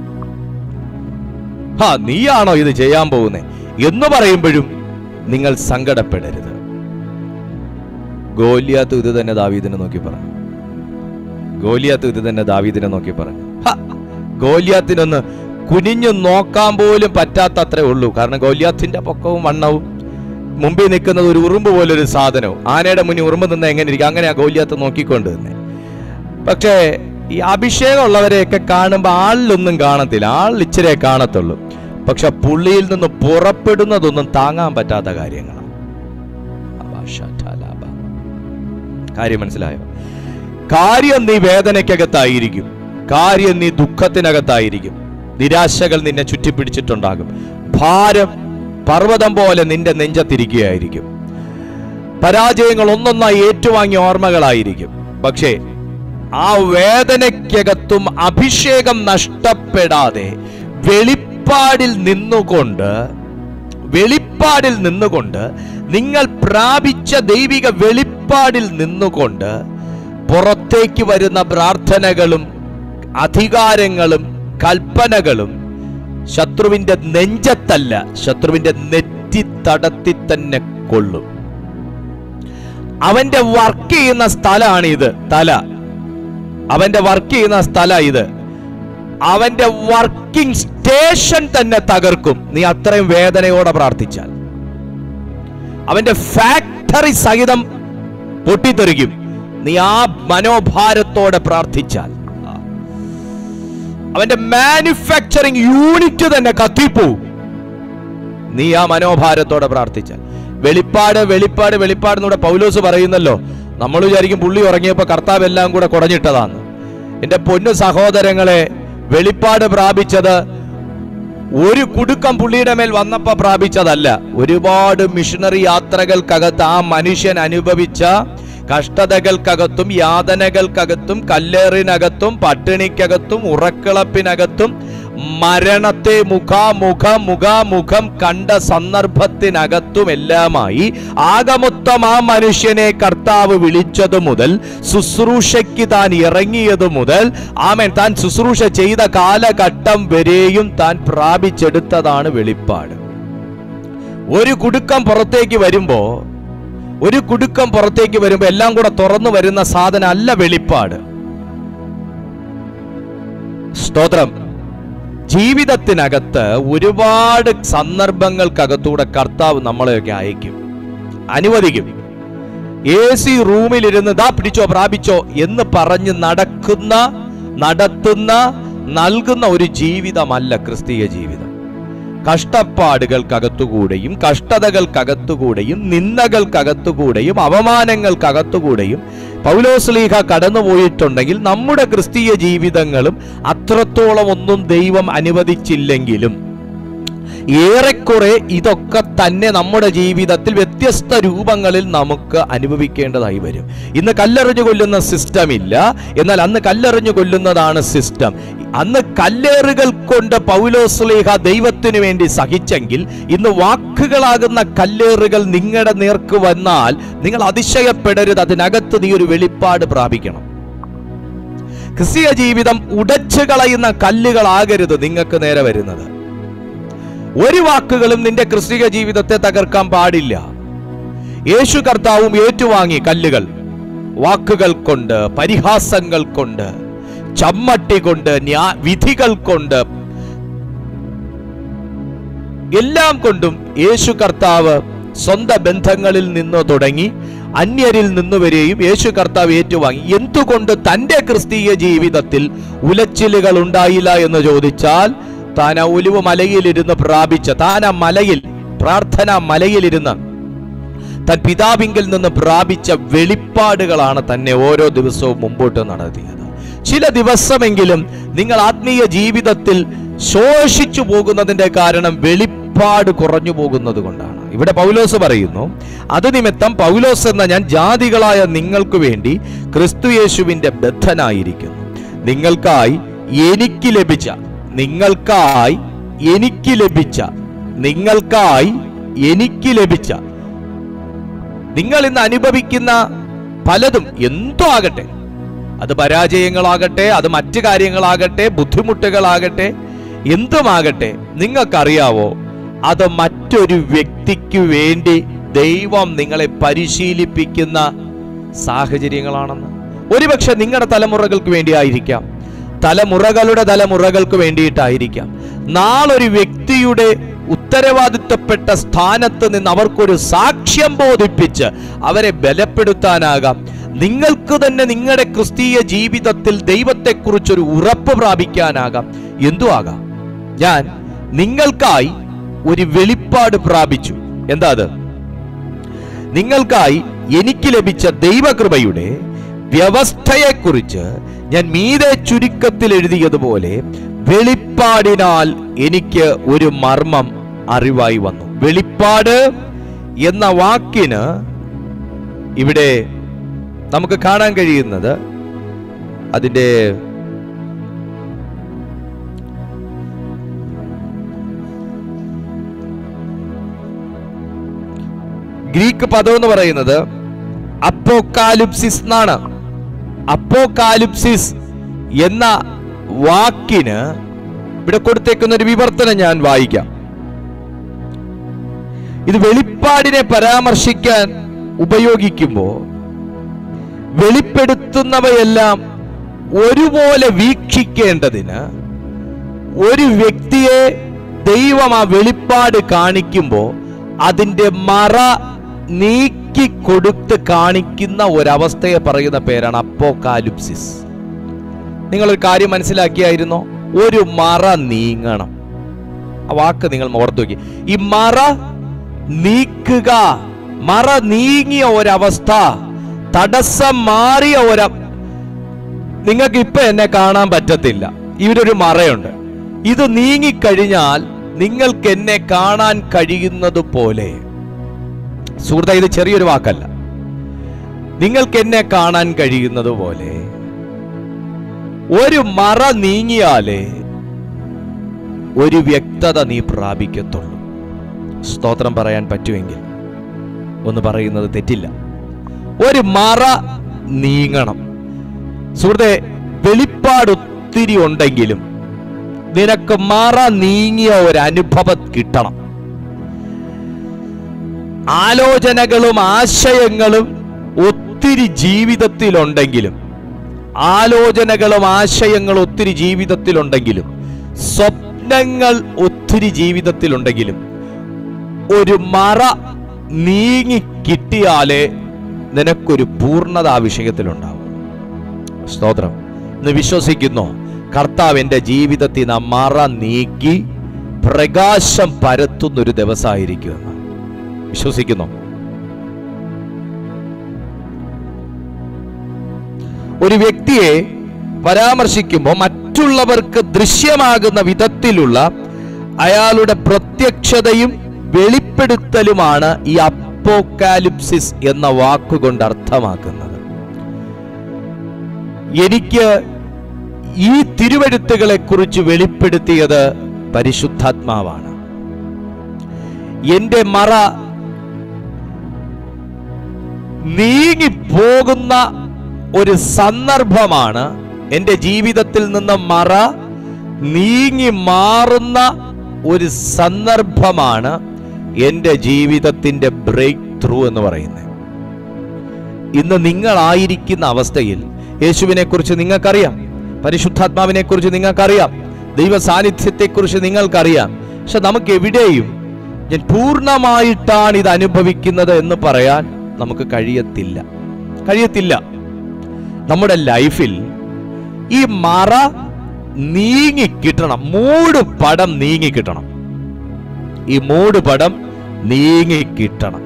ഹാ നീയാണോ ഇത് ചെയ്യാൻ പോകുന്നത് എന്ന് പറയുമ്പോഴും നിങ്ങൾ സങ്കടപ്പെടരുത് ഗോലിയാത്ത് ഇത് തന്നെ ദാവീദിനെ നോക്കി പറഞ്ഞു ഗോലിയാത്ത് ഇത് തന്നെ ദാവീദിനെ നോക്കി പറഞ്ഞു ഹ, ഗോലിയാത്തിനൊന്ന് കുനിഞ്ഞു നോക്കാൻ പോലും പറ്റാത്ത അത്രേ ഉള്ളൂ കാരണം ഗോലിയാത്തിന്റെ പൊക്കവും വണ്ണവും മുമ്പിൽ നിൽക്കുന്നത് ഒരു ഉറുമ്പ് പോലൊരു സാധനവും ആനയുടെ മുന്നിൽ ഉറുമ്പ് നിന്ന് എങ്ങനെ ഇരിക്കും അങ്ങനെ ആ ഗോലിയാത്ത് നോക്കിക്കൊണ്ട് തന്നെ പക്ഷേ ഈ അഭിഷേകമുള്ളവരെയൊക്കെ കാണുമ്പോൾ ആളിലൊന്നും കാണത്തില്ല ആളിൽ ഇച്ചിരി കാണത്തുള്ളൂ പക്ഷെ പുള്ളിയിൽ നിന്ന് പുറപ്പെടുന്നതൊന്നും താങ്ങാൻ പറ്റാത്ത കാര്യങ്ങളാണ് അബാഷാറ്റാലാബ. കാര്യം മനസ്സിലായോ കാര്യം നീ വേദനയ്ക്കകത്തായിരിക്കും കാര്യം നീ ദുഃഖത്തിനകത്തായിരിക്കും നിരാശകൾ നിന്നെ ചുറ്റിപ്പിടിച്ചിട്ടുണ്ടാകും ഭാരം പർവ്വതം പോലെ നിന്റെ നെഞ്ചത്തിരിക്കുകയായിരിക്കും പരാജയങ്ങൾ ഒന്നൊന്നായി ഏറ്റുവാങ്ങിയ ഓർമ്മകളായിരിക്കും പക്ഷേ ആ വേദനയ്ക്കകത്തും അഭിഷേകം നഷ്ടപ്പെടാതെ വെളിപ്പാടിൽ നിന്നുകൊണ്ട് വെളിപ്പാടിൽ നിന്നുകൊണ്ട് നിങ്ങൾ പ്രാപിച്ച ദൈവിക വെളിപ്പാടിൽ നിന്നുകൊണ്ട് പുറത്തേക്ക് വരുന്ന പ്രാർത്ഥനകളും അധികാരങ്ങളും കൽപ്പനകളും ശത്രുവിന്റെ നെഞ്ചത്തല്ല ശത്രുവിന്റെ നെറ്റിത്തടത്തി തന്നെ കൊള്ളും അവന്റെ വർക്ക് ചെയ്യുന്ന സ്ഥലമാണ് ഇത് തല അവന്റെ വർക്ക് ചെയ്യുന്ന സ്ഥല ഇത് അവന്റെ വർക്കിംഗ് സ്റ്റേഷൻ തന്നെ തകർക്കും നീ അത്രയും വേദനയോടെ പ്രാർത്ഥിച്ചാൽ അവന്റെ ഫാക്ടറി സഹിതം പൊട്ടിത്തെറിക്കും നീ ആ മനോഭാരത്തോടെ പ്രാർത്ഥിച്ചാൽ അവന്റെ മാനുഫാക്ചറിങ് യൂണിറ്റ് തന്നെ കത്തിപ്പോവും നീ ആ മനോഭാരത്തോടെ പ്രാർത്ഥിച്ചാൽ വെളിപ്പാട് വെളിപ്പാട് വെളിപ്പാട് എന്നൂടെ പൗലോസ് പറയുന്നല്ലോ നമ്മൾ വിചാരിക്കും പുള്ളി ഉറങ്ങിയപ്പോ കർത്താവ് എല്ലാം കൂടെ കുടഞ്ഞിട്ടതാണ് എന്റെ പൊന്നു സഹോദരങ്ങളെ വെളിപ്പാട് പ്രാപിച്ചത് ഒരു കുടുക്കം പുള്ളിയുടെ മേൽ വന്നപ്പോ പ്രാപിച്ചതല്ല ഒരുപാട് മിഷണറി യാത്രകൾക്കകത്ത് ആ മനുഷ്യൻ അനുഭവിച്ച കഷ്ടതകൾക്കകത്തും യാതനകൾക്കകത്തും കല്ലേറിനകത്തും പട്ടിണിക്കകത്തും ഉറക്കിളപ്പിനകത്തും മരണത്തെ മുഖാമുഖം മുഖാമുഖം കണ്ട സന്ദർഭത്തിനകത്തുമെല്ലാമായി ആകമൊത്തം ആ മനുഷ്യനെ കർത്താവ് വിളിച്ചത് മുതൽ ശുശ്രൂഷയ്ക്ക് താൻ ഇറങ്ങിയത് മുതൽ ആമേൻ താൻ ശുശ്രൂഷ ചെയ്ത കാലഘട്ടം വരെയും താൻ പ്രാപിച്ചെടുത്തതാണ് വെളിപ്പാട് ഒരു കുടുക്കം പുറത്തേക്ക് വരുമ്പോ ഒരു കുടുക്കം പുറത്തേക്ക് വരുമ്പോ എല്ലാം കൂടെ തുറന്നു വരുന്ന സാധനം അല്ല വെളിപ്പാട് സ്തോത്രം ജീവിതത്തിനകത്ത് ഒരുപാട് സന്ദർഭങ്ങൾക്കകത്തൂടെ കർത്താവ് നമ്മളെയൊക്കെ അയക്കും അനുവദിക്കും എ സി റൂമിലിരുന്ന് ദാ പിടിച്ചോ പ്രാപിച്ചോ എന്ന് പറഞ്ഞ് നടക്കുന്ന നടത്തുന്ന നൽകുന്ന ഒരു ജീവിതമല്ല ക്രിസ്തീയ ജീവിതം കഷ്ടപ്പാടുകൾക്കകത്തുകൂടെയും കഷ്ടതകൾക്കകത്തുകൂടെയും നിന്ദകൾക്കകത്തുകൂടെയും അവമാനങ്ങൾക്കകത്തുകൂടെയും പൗലോസ്ലീഹ കടന്നുപോയിട്ടുണ്ടെങ്കിൽ നമ്മുടെ ക്രിസ്തീയ ജീവിതങ്ങളും അത്രത്തോളം ഒന്നും ദൈവം അനുവദിച്ചില്ലെങ്കിലും ഏറെക്കുറെ ഇതൊക്കെ തന്നെ നമ്മുടെ ജീവിതത്തിൽ വ്യത്യസ്ത രൂപങ്ങളിൽ നമുക്ക് അനുഭവിക്കേണ്ടതായി വരും ഇന്ന് കല്ലെറിഞ്ഞു കൊല്ലുന്ന സിസ്റ്റം ഇല്ല എന്നാൽ അന്ന് കല്ലെറിഞ്ഞു കൊല്ലുന്നതാണ് സിസ്റ്റം അന്ന് കല്ലേറുകൾ കൊണ്ട് പൗലോസ്ലേഹ ദൈവത്തിനു വേണ്ടി സഹിച്ചെങ്കിൽ ഇന്ന് വാക്കുകളാകുന്ന കല്ലേറുകൾ നിങ്ങളുടെ നേർക്ക് വന്നാൽ നിങ്ങൾ അതിശയപ്പെടരുത് അതിനകത്ത് നീ ഒരു വെളിപ്പാട് പ്രാപിക്കണം ക്രിസ്തീയ ജീവിതം ഉടച്ചു കളയുന്ന കല്ലുകളാകരുത് നിങ്ങൾക്ക് നേരെ വരുന്നത് ഒരു വാക്കുകളും നിന്റെ ക്രിസ്തീയ ജീവിതത്തെ തകർക്കാൻ പാടില്ല യേശു കർത്താവും ഏറ്റുവാങ്ങി കല്ലുകൾ വാക്കുകൾ കൊണ്ട് പരിഹാസങ്ങൾ കൊണ്ട് ചമ്മട്ടി കൊണ്ട് ന്യാ വിധികൾ കൊണ്ട് എല്ലാം കൊണ്ടും യേശു കർത്താവ് സ്വന്തം ബന്ധങ്ങളിൽ നിന്ന് തുടങ്ങി അന്യരിൽ നിന്നുവരെയും യേശു കർത്താവ് ഏറ്റുവാങ്ങി എന്തുകൊണ്ട് തന്റെ ക്രിസ്തീയ ജീവിതത്തിൽ ഉലച്ചിലുകൾ ഉണ്ടായില്ല എന്ന് ചോദിച്ചാൽ താൻ ആ ഒലിവ് മലയിലിരുന്ന് പ്രാപിച്ച താൻ ആ മലയിൽ പ്രാർത്ഥന മലയിലിരുന്ന് താൻ പിതാവിങ്കിൽ നിന്ന് പ്രാപിച്ച വെളിപ്പാടുകളാണ് തന്നെ ഓരോ ദിവസവും മുമ്പോട്ട് നടത്തിയത് ചില ദിവസമെങ്കിലും നിങ്ങൾ ആത്മീയ ജീവിതത്തിൽ ശോഷിച്ചു പോകുന്നതിന്റെ കാരണം വെളിപ്പാട് കുറഞ്ഞു പോകുന്നത് കൊണ്ടാണ് ഇവിടെ പൗലോസ് പറയുന്നു അത് നിമിത്തം പൗലോസ് എന്ന ഞാൻ ജാതികളായ നിങ്ങൾക്ക് വേണ്ടി ക്രിസ്തു യേശുവിന്റെ ബദ്ധനായിരിക്കുന്നു നിങ്ങൾക്കായി എനിക്ക് ലഭിച്ച നിങ്ങൾക്കായി എനിക്ക് ലഭിച്ച നിങ്ങൾക്കായി എനിക്ക് ലഭിച്ച നിങ്ങൾ ഇന്ന് അനുഭവിക്കുന്ന പലതും എന്തോ ആകട്ടെ അത് പരാജയങ്ങളാകട്ടെ അത് മറ്റു കാര്യങ്ങളാകട്ടെ ബുദ്ധിമുട്ടുകളാകട്ടെ എന്തുമാകട്ടെ നിങ്ങൾക്കറിയാവോ അത് മറ്റൊരു വ്യക്തിക്ക് വേണ്ടി ദൈവം നിങ്ങളെ പരിശീലിപ്പിക്കുന്ന സാഹചര്യങ്ങളാണെന്ന് ഒരുപക്ഷെ നിങ്ങളുടെ തലമുറകൾക്ക് വേണ്ടിയായിരിക്കാം തലമുറകളുടെ തലമുറകൾക്ക് വേണ്ടിയിട്ടായിരിക്കാം നാളൊരു വ്യക്തിയുടെ ഉത്തരവാദിത്തപ്പെട്ട സ്ഥാനത്ത് നിന്ന് അവർക്കൊരു സാക്ഷ്യം ബോധിപ്പിച്ച് അവരെ ബലപ്പെടുത്താനാകാം നിങ്ങൾക്ക് തന്നെ നിങ്ങളുടെ ക്രിസ്തീയ ജീവിതത്തിൽ ദൈവത്തെക്കുറിച്ചൊരു ഉറപ്പ് പ്രാപിക്കാനാകാം എന്തു ആകാം ഞാൻ നിങ്ങൾക്കായി ഒരു വെളിപ്പാട് പ്രാപിച്ചു എന്താ അത് നിങ്ങൾക്കായി എനിക്ക് ലഭിച്ച ദൈവകൃപയുടെ വ്യവസ്ഥയെക്കുറിച്ച് ഞാൻ മീതെ ചുരുക്കത്തിൽ എഴുതിയതുപോലെ വെളിപ്പാടിനാൽ എനിക്ക് ഒരു മർമ്മം അറിവായി വന്നു വെളിപ്പാട് എന്ന വാക്കിന് ഇവിടെ നമുക്ക് കാണാൻ കഴിയുന്നത് അതിൻ്റെ ഗ്രീക്ക് പദം എന്ന് പറയുന്നത് അപ്പോക്കാലുപ്സിസ് എന്നാണ് അപ്പോക്കാലുപ്സിസ് എന്ന വാക്കിന് ഇവിടെ കൊടുത്തേക്കുന്ന ഒരു വിവർത്തനം ഞാൻ വായിക്കാം ഇത് വെളിപ്പാടിനെ പരാമർശിക്കാൻ ഉപയോഗിക്കുമ്പോൾ വെളിപ്പെടുത്തുന്നവയെല്ലാം ഒരുപോലെ വീക്ഷിക്കേണ്ടതിന് ഒരു വ്യക്തിയെ ദൈവം ആ വെളിപ്പാട് കാണിക്കുമ്പോൾ അതിൻ്റെ മറ നീക്കി കൊടുത്ത് കാണിക്കുന്ന ഒരവസ്ഥയെ പറയുന്ന പേരാണ് അപ്പോകാലുപ്സിസ് നിങ്ങളൊരു കാര്യം മനസ്സിലാക്കിയായിരുന്നോ ഒരു മറ നീങ്ങണം ആ വാക്ക് നിങ്ങൾ ഓർത്തു നോക്കി ഈ മറ നീക്കുക മറ നീങ്ങിയ ഒരവസ്ഥ തടസ്സം മാറിയ ഒര നിങ്ങൾക്ക് ഇപ്പൊ എന്നെ കാണാൻ പറ്റത്തില്ല ഇവരൊരു മറയുണ്ട് ഇത് നീങ്ങിക്കഴിഞ്ഞാൽ നിങ്ങൾക്ക് എന്നെ കാണാൻ കഴിയുന്നത് പോലെ സുഹൃത്ത ഇത് ചെറിയൊരു വാക്കല്ല നിങ്ങൾക്ക് എന്നെ കാണാൻ കഴിയുന്നത് പോലെ ഒരു മറ നീങ്ങിയാലേ ഒരു വ്യക്തത നീ പ്രാപിക്കത്തുള്ളൂ സ്തോത്രം പറയാൻ പറ്റുമെങ്കിൽ ഒന്ന് പറയുന്നത് തെറ്റില്ല ഒരു മറ നീങ്ങണം സുഹൃത്തെ വെളിപ്പാട് ഒത്തിരി ഉണ്ടെങ്കിലും നിനക്ക് മറ നീങ്ങിയ ഒരു അനുഭവം കിട്ടണം ആലോചനകളും ആശയങ്ങളും ഒത്തിരി ജീവിതത്തിലുണ്ടെങ്കിലും ആലോചനകളും ആശയങ്ങളും ഒത്തിരി ജീവിതത്തിലുണ്ടെങ്കിലും സ്വപ്നങ്ങൾ ഒത്തിരി ജീവിതത്തിലുണ്ടെങ്കിലും ഒരു മറ നീങ്ങി കിട്ടിയാലേ നിനക്കൊരു പൂർണ്ണത ആ വിഷയത്തിലുണ്ടാവും സ്തോത്രം ഇന്ന് വിശ്വസിക്കുന്നു കർത്താവ് എൻ്റെ ജീവിതത്തിൽ നിന്ന് ആ മറ നീക്കി പ്രകാശം പരത്തുന്നൊരു ദിവസമായിരിക്കുമെന്ന് വിശ്വസിക്കുന്നു ഒരു വ്യക്തിയെ പരാമർശിക്കുമ്പോൾ മറ്റുള്ളവർക്ക് ദൃശ്യമാകുന്ന വിധത്തിലുള്ള അയാളുടെ പ്രത്യക്ഷതയും വെളിപ്പെടുത്തലുമാണ് ഈ അപ്പോക്കാലിപ്സിസ് എന്ന വാക്കുകൊണ്ട് അർത്ഥമാക്കുന്നത് എനിക്ക് ഈ തിരുവെഴുത്തുകളെ കുറിച്ച് വെളിപ്പെടുത്തിയത് പരിശുദ്ധാത്മാവാണ് എന്റെ മറ നീങ്ങിപ്പോകുന്ന ഒരു സന്ദർഭമാണ് എൻ്റെ ജീവിതത്തിൽ നിന്ന് മറ നീങ്ങി മാറുന്ന ഒരു സന്ദർഭമാണ് എൻ്റെ ജീവിതത്തിൻ്റെ ബ്രേക്ക് ത്രൂ എന്ന് പറയുന്നത് ഇന്ന് നിങ്ങളായിരിക്കുന്ന അവസ്ഥയിൽ യേശുവിനെ കുറിച്ച് നിങ്ങൾക്കറിയാം പരിശുദ്ധാത്മാവിനെ കുറിച്ച് നിങ്ങൾക്കറിയാം ദൈവ സാന്നിധ്യത്തെക്കുറിച്ച് നിങ്ങൾക്കറിയാം പക്ഷെ നമുക്ക് എവിടെയും ഞാൻ പൂർണ്ണമായിട്ടാണ് ഇത് അനുഭവിക്കുന്നത് എന്ന് പറയാൻ നമുക്ക് കഴിയത്തില്ല കഴിയത്തില്ല നമ്മുടെ ലൈഫിൽ ഈ മറ നീങ്ങി കിട്ടണം മൂട് പടം നീങ്ങി കിട്ടണം ഈ മൂട് പടം നീങ്ങി കിട്ടണം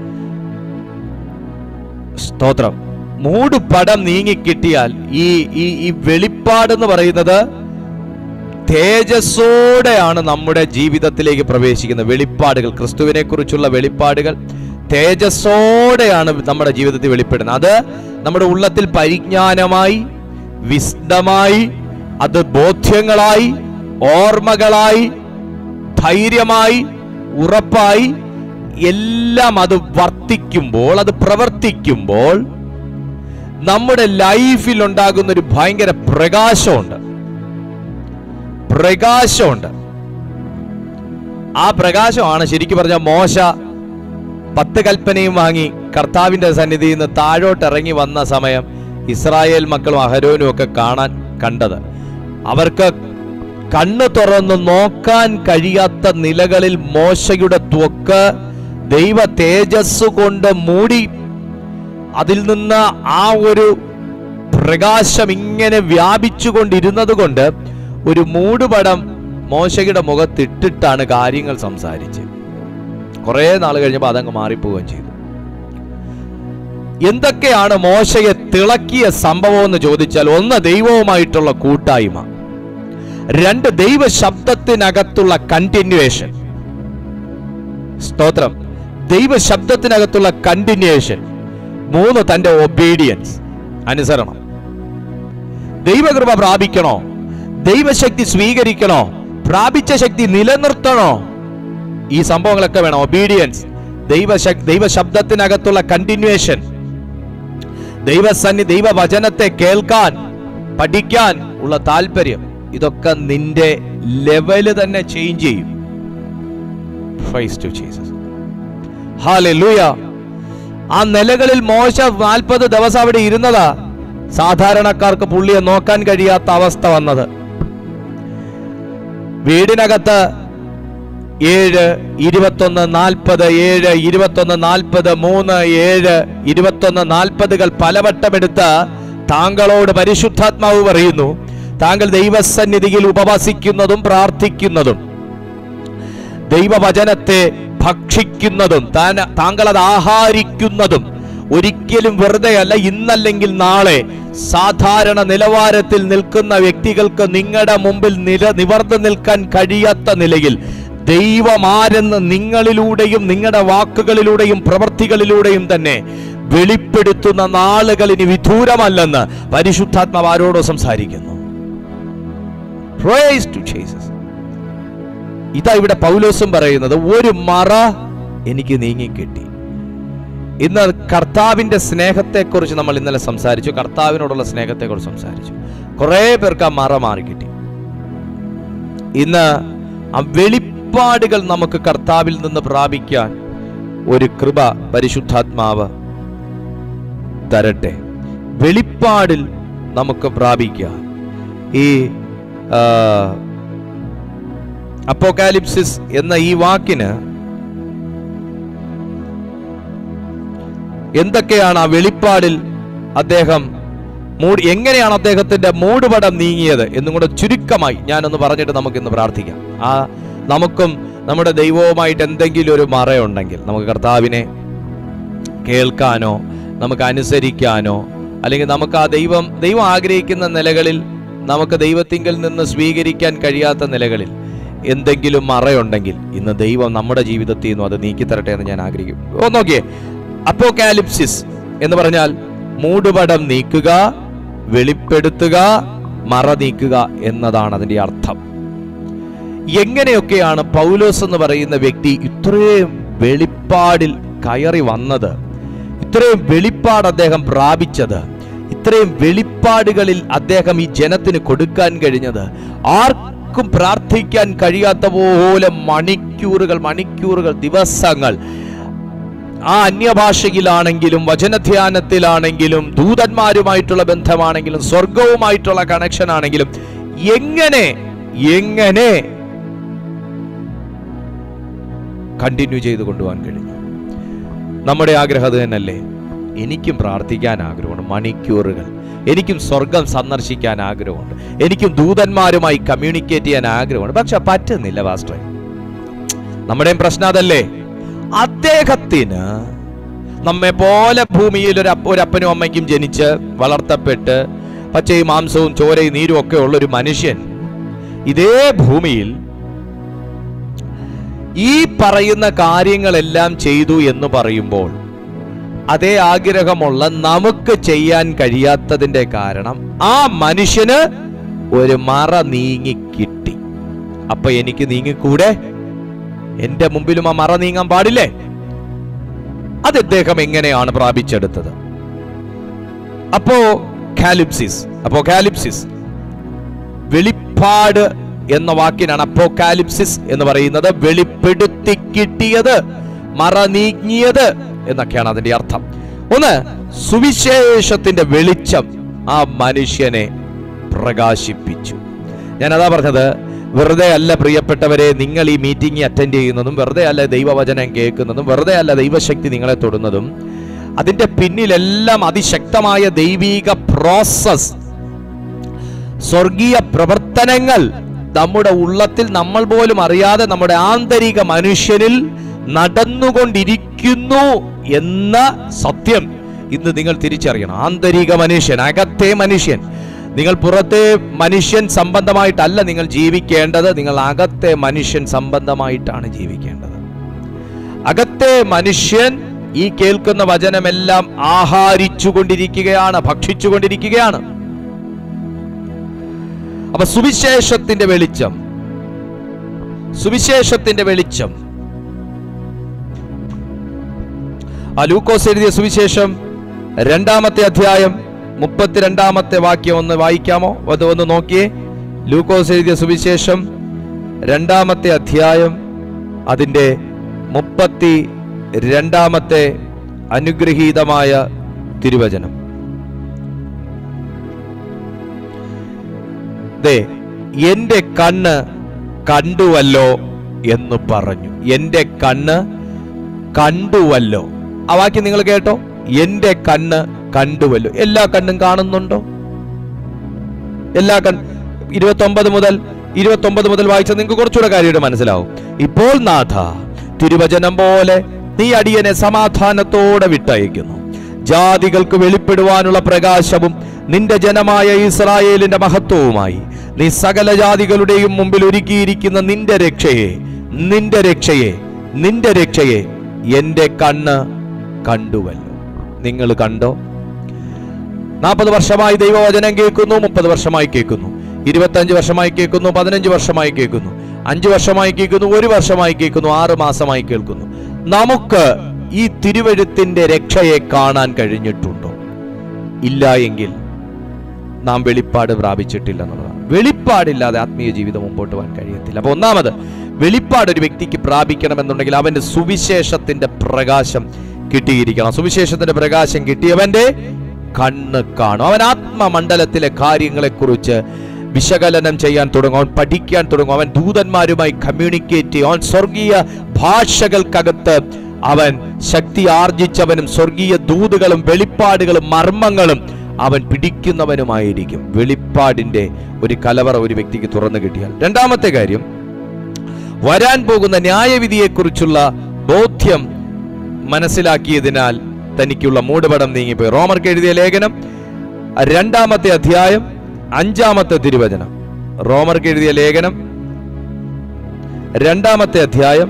സ്തോത്രം മൂട് പടം നീങ്ങി കിട്ടിയാൽ ഈ ഈ ഈ വെളിപ്പാടെന്ന് പറയുന്നത് തേജസ്സോടെയാണ് നമ്മുടെ ജീവിതത്തിലേക്ക് പ്രവേശിക്കുന്നത് വെളിപ്പാടുകൾ ക്രിസ്തുവിനെ കുറിച്ചുള്ള വെളിപ്പാടുകൾ തേജസ്സോടെയാണ് നമ്മുടെ ജീവിതത്തിൽ വെളിപ്പെടുന്നത് അത് നമ്മുടെ ഉള്ളത്തിൽ പരിജ്ഞാനമായി വിശദമായി അത് ബോധ്യങ്ങളായി ഓർമ്മകളായി ധൈര്യമായി ഉറപ്പായി എല്ലാം അത് വർത്തിക്കുമ്പോൾ അത് പ്രവർത്തിക്കുമ്പോൾ നമ്മുടെ ലൈഫിൽ ഉണ്ടാകുന്ന ഒരു ഭയങ്കര പ്രകാശമുണ്ട് പ്രകാശമുണ്ട് ആ പ്രകാശമാണ് ശരിക്കും പറഞ്ഞ മോശ പത്ത് കൽപ്പനയും വാങ്ങി കർത്താവിന്റെ സന്നിധിയിൽ നിന്ന് താഴോട്ട് ഇറങ്ങി വന്ന സമയം ഇസ്രായേൽ മക്കളും അഹരോനും ഒക്കെ കാണാൻ കണ്ടത് അവർക്ക് കണ്ണു തുറന്ന് നോക്കാൻ കഴിയാത്ത നിലകളിൽ മോശയുടെ ത്വക്ക് ദൈവ തേജസ് കൊണ്ട് മൂടി അതിൽ നിന്ന് ആ ഒരു പ്രകാശം ഇങ്ങനെ വ്യാപിച്ചുകൊണ്ടിരുന്നത് കൊണ്ട് ഒരു മൂടുപടം മോശയുടെ മുഖത്തിട്ടിട്ടാണ് കാര്യങ്ങൾ സംസാരിച്ചത് കുറേ നാൾ കഴിഞ്ഞപ്പോൾ അതങ്ങ് മാറിപ്പോവുകയും ചെയ്തു എന്തൊക്കെയാണ് മോശയെ തിളക്കിയ സംഭവം എന്ന് ചോദിച്ചാൽ ഒന്ന് ദൈവവുമായിട്ടുള്ള കൂട്ടായ്മ രണ്ട് ദൈവ ശബ്ദത്തിനകത്തുള്ള കണ്ടിന്യൂവേഷൻ സ്തോത്രം ദൈവ ശബ്ദത്തിനകത്തുള്ള കണ്ടിന്യൂവേഷൻ മൂന്ന് തന്റെ ഒബീഡിയൻസ് അനുസരണം ദൈവകൃപ പ്രാപിക്കണോ ദൈവശക്തി സ്വീകരിക്കണോ പ്രാപിച്ച ശക്തി നിലനിർത്തണോ ഈ സംഭവങ്ങളൊക്കെ വേണം ഒബീഡിയൻസ് ദൈവശക് ദൈവശബ്ദത്തിനകത്തുള്ള കണ്ടിന്യൂവേഷൻ ദൈവസന്നി ദൈവവചനത്തെ കേൾക്കാൻ പഠിക്കാൻ ഉള്ള താല്പര്യം ഇതൊക്കെ നിന്റെ ലെവല് തന്നെ ചേഞ്ച് ചെയ്യും Praise to Jesus. Hallelujah. ആ നിലകളിൽ മോശ നാൽപ്പത് ദിവസം അവിടെ ഇരുന്നതാ സാധാരണക്കാർക്ക് പുള്ളിയെ നോക്കാൻ കഴിയാത്ത അവസ്ഥ വന്നത് വീടിനകത്ത് ഏഴ് ഇരുപത്തൊന്ന് നാൽപ്പത് ഏഴ് ഇരുപത്തൊന്ന് നാൽപ്പത് മൂന്ന് ഏഴ് ഇരുപത്തൊന്ന് നാൽപ്പതുകൾ പലവട്ടമെടുത്ത് താങ്കളോട് പരിശുദ്ധാത്മാവ് പറയുന്നു താങ്കൾ ദൈവസന്നിധിയിൽ ഉപവസിക്കുന്നതും പ്രാർത്ഥിക്കുന്നതും ദൈവവചനത്തെ ഭക്ഷിക്കുന്നതും താൻ താങ്കൾ അത് ആഹാരിക്കുന്നതും ഒരിക്കലും വെറുതെ അല്ല ഇന്നല്ലെങ്കിൽ നാളെ സാധാരണ നിലവാരത്തിൽ നിൽക്കുന്ന വ്യക്തികൾക്ക് നിങ്ങളുടെ മുമ്പിൽ നില നിവർന്നു നിൽക്കാൻ കഴിയാത്ത നിലയിൽ ദൈവമാരെന്ന് നിങ്ങളിലൂടെയും നിങ്ങളുടെ വാക്കുകളിലൂടെയും പ്രവൃത്തികളിലൂടെയും തന്നെ വെളിപ്പെടുത്തുന്ന നാളുകൾ ഇനി വിദൂരമല്ലെന്ന് പരിശുദ്ധാത്മാവ് ആരോടോ സംസാരിക്കുന്നു Praise to Jesus. ഇതാ ഇവിടെ പൗലോസും പറയുന്നത് ഒരു മറ എനിക്ക് നീങ്ങിക്കിട്ടി ഇന്ന് കർത്താവിന്റെ സ്നേഹത്തെക്കുറിച്ച് നമ്മൾ ഇന്നലെ സംസാരിച്ചു കർത്താവിനോടുള്ള സ്നേഹത്തെക്കുറിച്ച് സംസാരിച്ചു കുറേ പേർക്ക് ആ മറ മാറിക്കിട്ടി ഇന്ന് ആ വെളിപ്പാടുകൾ നമുക്ക് കർത്താവിൽ നിന്ന് പ്രാപിക്കാൻ ഒരു കൃപ പരിശുദ്ധാത്മാവ് തരട്ടെ വെളിപ്പാടിൽ നമുക്ക് പ്രാപിക്കാം ഈ അപ്പോകാലിപ്സിസ് എന്ന ഈ വാക്കിന് എന്തൊക്കെയാണ് ആ വെളിപ്പാടിൽ അദ്ദേഹം മൂട് എങ്ങനെയാണ് അദ്ദേഹത്തിന്റെ മൂടുപടം നീങ്ങിയത് എന്നും കൂടെ ചുരുക്കമായി ഞാനൊന്ന് പറഞ്ഞിട്ട് നമുക്ക് ഇന്ന് പ്രാർത്ഥിക്കാം ആ നമുക്കും നമ്മുടെ ദൈവവുമായിട്ട് എന്തെങ്കിലും ഒരു മറയുണ്ടെങ്കിൽ നമുക്ക് കർത്താവിനെ കേൾക്കാനോ നമുക്ക് അനുസരിക്കാനോ അല്ലെങ്കിൽ നമുക്ക് ആ ദൈവം ദൈവം ആഗ്രഹിക്കുന്ന നിലകളിൽ നമുക്ക് ദൈവത്തിങ്കിൽ നിന്ന് സ്വീകരിക്കാൻ കഴിയാത്ത നിലകളിൽ എന്തെങ്കിലും മറയുണ്ടെങ്കിൽ ഇന്ന് ദൈവം നമ്മുടെ ജീവിതത്തിൽ നിന്നും അത് നീക്കിത്തരട്ടെ എന്ന് ഞാൻ ആഗ്രഹിക്കും ഓ നോക്കിയേ അപ്പോകാലിപ്സിസ് എന്ന് പറഞ്ഞാൽ മൂടുപടം നീക്കുക വെളിപ്പെടുത്തുക മറ നീക്കുക എന്നതാണ് അതിന്റെ അർത്ഥം എങ്ങനെയൊക്കെയാണ് പൗലോസ് എന്ന് പറയുന്ന വ്യക്തി ഇത്രയും വെളിപ്പാടിൽ കയറി വന്നത് ഇത്രയും വെളിപ്പാട് അദ്ദേഹം പ്രാപിച്ചത് ഇത്രയും വെളിപ്പാടുകളിൽ അദ്ദേഹം ഈ ജനത്തിന് കൊടുക്കാൻ കഴിഞ്ഞത് ആർക്കും പ്രാർത്ഥിക്കാൻ കഴിയാത്ത പോലെ മണിക്കൂറുകൾ മണിക്കൂറുകൾ ദിവസങ്ങൾ ആ അന്യഭാഷയിലാണെങ്കിലും വചനധ്യാനത്തിലാണെങ്കിലും ദൂതന്മാരുമായിട്ടുള്ള ബന്ധമാണെങ്കിലും സ്വർഗവുമായിട്ടുള്ള കണക്ഷൻ ആണെങ്കിലും എങ്ങനെ എങ്ങനെ കണ്ടിന്യൂ ചെയ്ത് കൊണ്ടുപോകാൻ കഴിഞ്ഞു നമ്മുടെ ആഗ്രഹം അത് തന്നെയല്ലേ എനിക്കും പ്രാർത്ഥിക്കാൻ ആഗ്രഹമുണ്ട് മണിക്കൂറുകൾ എനിക്കും സ്വർഗം സന്ദർശിക്കാൻ ആഗ്രഹമുണ്ട് എനിക്കും ദൂതന്മാരുമായി കമ്മ്യൂണിക്കേറ്റ് ചെയ്യാൻ ആഗ്രഹമുണ്ട് പക്ഷെ പറ്റുന്നില്ല പാസ്റ്ററെ നമ്മുടെയും പ്രശ്നം അതല്ലേ അദ്ദേഹത്തിന് നമ്മെ പോലെ ഭൂമിയിൽ ഒരു അപ്പ- ഒരു അപ്പനും അമ്മയ്ക്കും ജനിച്ച് വളർത്തപ്പെട്ട് പച്ചയും മാംസവും ചോരയും നീരും ഒക്കെ ഉള്ള ഒരു മനുഷ്യൻ ഇതേ ഭൂമിയിൽ ഈ പറയുന്ന കാര്യങ്ങളെല്ലാം ചെയ്തു എന്ന് പറയുമ്പോൾ അതേ ആഗ്രഹമുള്ള നമുക്ക് ചെയ്യാൻ കഴിയാത്തതിന്റെ കാരണം ആ മനുഷ്യന് ഒരു മറ നീങ്ങി കിട്ടി അപ്പൊ എനിക്ക് നീങ്ങിക്കൂടെ എന്റെ മുമ്പിലും ആ മറ നീങ്ങാൻ പാടില്ലേ അത് ഇദ്ദേഹം എങ്ങനെയാണ് പ്രാപിച്ചെടുത്തത് അപ്പോ കാലിപ്സിസ് അപ്പോ കാലിപ്സിസ് വെളിപ്പാട് എന്ന വാക്കിനാണ് അപ്പോകാലിപ്സിസ് എന്ന് പറയുന്നത് വെളിപ്പെടുത്തി കിട്ടിയത് മറ നീങ്ങിയത് എന്നൊക്കെയാണ് അതിന്റെ അർത്ഥം ഒന്ന് സുവിശേഷത്തിന്റെ വെളിച്ചം ആ മനുഷ്യനെ പ്രകാശിപ്പിച്ചു ഞാൻ അതാ പറഞ്ഞത് വെറുതെ അല്ല പ്രിയപ്പെട്ടവരെ നിങ്ങൾ ഈ മീറ്റിംഗ് അറ്റൻഡ് ചെയ്യുന്നതും വെറുതെ അല്ല ദൈവവചനം കേൾക്കുന്നതും വെറുതെ അല്ല ദൈവശക്തി നിങ്ങളെ തൊടുന്നതും അതിന്റെ പിന്നിലെല്ലാം അതിശക്തമായ ദൈവീക പ്രോസസ് സ്വർഗീയ പ്രവർത്തനങ്ങൾ നമ്മുടെ ഉള്ളത്തിൽ നമ്മൾ പോലും അറിയാതെ നമ്മുടെ ആന്തരിക മനുഷ്യനിൽ നടന്നുകൊണ്ടിരിക്കുന്നു എന്ന സത്യം ഇന്ന് നിങ്ങൾ തിരിച്ചറിയണം ആന്തരിക മനുഷ്യൻ അകത്തെ മനുഷ്യൻ നിങ്ങൾ പുറത്തെ മനുഷ്യൻ സംബന്ധമായിട്ടല്ല നിങ്ങൾ ജീവിക്കേണ്ടത് നിങ്ങൾ അകത്തെ മനുഷ്യൻ സംബന്ധമായിട്ടാണ് ജീവിക്കേണ്ടത് അകത്തെ മനുഷ്യൻ ഈ കേൾക്കുന്ന വചനമെല്ലാം ആഹാരിച്ചുകൊണ്ടിരിക്കുകയാണ് ഭക്ഷിച്ചുകൊണ്ടിരിക്കുകയാണ് അപ്പൊ സുവിശേഷത്തിന്റെ വെളിച്ചം സുവിശേഷത്തിന്റെ വെളിച്ചം ആ ലൂക്കോസ് എഴുതിയ സുവിശേഷം രണ്ടാമത്തെ അധ്യായം മുപ്പത്തിരണ്ടാമത്തെ വാക്യം ഒന്ന് വായിക്കാമോ അത് ഒന്ന് നോക്കിയേ ലൂക്കോസ് എഴുതിയ സുവിശേഷം രണ്ടാമത്തെ അധ്യായം അതിൻ്റെ മുപ്പത്തി രണ്ടാമത്തെ അനുഗ്രഹീതമായ തിരുവചനം ദേ എന്റെ കണ്ണ് കണ്ടുവല്ലോ എന്ന് പറഞ്ഞു എന്റെ കണ്ണ് കണ്ടുവല്ലോ ആ വാക്യം നിങ്ങൾ കേട്ടോ എന്റെ കണ്ണ് കണ്ടുവല്ലോ എല്ലാ കണ്ണും കാണുന്നുണ്ടോ എല്ലാ കൺ ഇരുപത്തി ഒമ്പത് മുതൽ ഇരുപത്തി ഒമ്പത് മുതൽ വായിച്ച നിങ്ങൾക്ക് കുറച്ചുകൂടെ കാര്യമായിട്ട് മനസ്സിലാവും ഇപ്പോൾ നാഥ തിരുവചനം പോലെ നീ അടിയനെ സമാധാനത്തോടെ വിട്ടയക്കുന്നു ജാതികൾക്ക് വെളിപ്പെടുവാനുള്ള പ്രകാശവും നിന്റെ ജനമായ ഇസ്രായേലിന്റെ മഹത്വവുമായി നീ സകല ജാതികളുടെയും മുമ്പിൽ ഒരുക്കിയിരിക്കുന്ന നിന്റെ രക്ഷയെ നിന്റെ രക്ഷയെ നിന്റെ രക്ഷയെ എന്റെ കണ്ണ് കണ്ടുവല്ലോ നിങ്ങൾ കണ്ടോ നാൽപ്പത് വർഷമായി ദൈവവചനം കേൾക്കുന്നു മുപ്പത് വർഷമായി കേൾക്കുന്നു ഇരുപത്തഞ്ച് വർഷമായി കേൾക്കുന്നു പതിനഞ്ച് വർഷമായി കേൾക്കുന്നു അഞ്ചു വർഷമായി കേൾക്കുന്നു ഒരു വർഷമായി കേൾക്കുന്നു ആറ് മാസമായി കേൾക്കുന്നു നമുക്ക് ഈ തിരുവഴുത്തിന്റെ രക്ഷയെ കാണാൻ കഴിഞ്ഞിട്ടുണ്ടോ ഇല്ല എങ്കിൽ നാം വെളിപ്പാട് പ്രാപിച്ചിട്ടില്ല എന്നുള്ളതാണ് വെളിപ്പാടില്ലാതെ ആത്മീയ ജീവിതം മുമ്പോട്ട് പോകാൻ കഴിയത്തില്ല അപ്പൊ ഒന്നാമത് വെളിപ്പാട് ഒരു വ്യക്തിക്ക് പ്രാപിക്കണമെന്നുണ്ടെങ്കിൽ അവന്റെ സുവിശേഷത്തിന്റെ പ്രകാശം കിട്ടിയിരിക്കണം സുവിശേഷത്തിന്റെ പ്രകാശം കിട്ടിയവന്റെ കണ്ണ് കാണും അവൻ ആത്മമണ്ഡലത്തിലെ കാര്യങ്ങളെക്കുറിച്ച് വിശകലനം ചെയ്യാൻ തുടങ്ങും അവൻ പഠിക്കാൻ തുടങ്ങും അവൻ ദൂതന്മാരുമായി കമ്മ്യൂണിക്കേറ്റ് ചെയ്യും അവൻ സ്വർഗീയ ഭാഷകൾക്കകത്ത് അവൻ ശക്തി ആർജിച്ചവനും സ്വർഗീയ ദൂതുകളും വെളിപ്പാടുകളും മർമ്മങ്ങളും അവൻ പിടിക്കുന്നവനുമായിരിക്കും വെളിപ്പാടിന്റെ ഒരു കലവറ ഒരു വ്യക്തിക്ക് തുറന്നു കിട്ടിയാൽ രണ്ടാമത്തെ കാര്യം വരാൻ പോകുന്ന ന്യായവിധിയെക്കുറിച്ചുള്ള ബോധ്യം മനസ്സിലാക്കിയതിനാൽ തനിക്കുള്ള മൂടുപടം നീങ്ങിപ്പോയി റോമർക്ക് എഴുതിയ ലേഖനം രണ്ടാമത്തെ അധ്യായം അഞ്ചാമത്തെ തിരുവചനം റോമർക്ക് എഴുതിയ ലേഖനം രണ്ടാമത്തെ അധ്യായം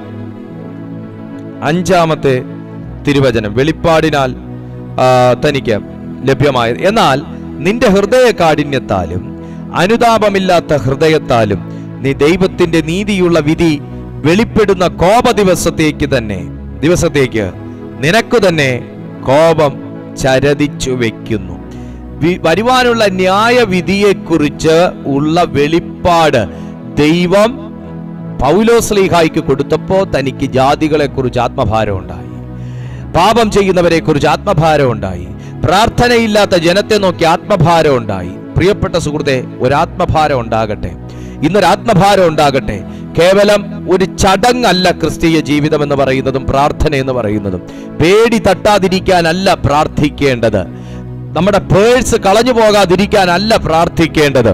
അഞ്ചാമത്തെ തിരുവചനം വെളിപ്പാടിനാൽ ആ, തനിക്ക് ലഭ്യമായത് എന്നാൽ നിന്റെ ഹൃദയ കാഠിന്യത്താലും അനുതാപമില്ലാത്ത ഹൃദയത്താലും നീ ദൈവത്തിന്റെ നീതിയുള്ള വിധി വെളിപ്പെടുന്ന കോപ ദിവസത്തേക്ക് തന്നെ ദിവസത്തേക്ക് നിനക്കു തന്നെ കോപം ചരതിച്ചു വെക്കുന്നു വി- വരുവാനുള്ള ന്യായവിധിയെക്കുറിച്ച് ഉള്ള വെളിപ്പാട് ദൈവം പൗലോസ്ലീഹായ്ക്ക് കൊടുത്തപ്പോ തനിക്ക് ജാതികളെ കുറിച്ച് ആത്മഭാരം ഉണ്ടായി പാപം ചെയ്യുന്നവരെ കുറിച്ച് ആത്മഭാരം ഉണ്ടായി പ്രാർത്ഥനയില്ലാത്ത ജനത്തെ നോക്കി ആത്മഭാരം ഉണ്ടായി പ്രിയപ്പെട്ട സുഹൃത്തെ ഒരു ആത്മഭാരം ഉണ്ടാകട്ടെ ഇന്നൊരു ആത്മഭാരം ഉണ്ടാകട്ടെ കേവലം ഒരു ചടങ്ങല്ല ക്രിസ്തീയ ജീവിതം എന്ന് പറയുന്നതും പ്രാർത്ഥന എന്ന് പറയുന്നതും പേടി തട്ടാതിരിക്കാനല്ല പ്രാർത്ഥിക്കേണ്ടത് നമ്മുടെ പേഴ്സ് കളഞ്ഞു പോകാതിരിക്കാനല്ല പ്രാർത്ഥിക്കേണ്ടത്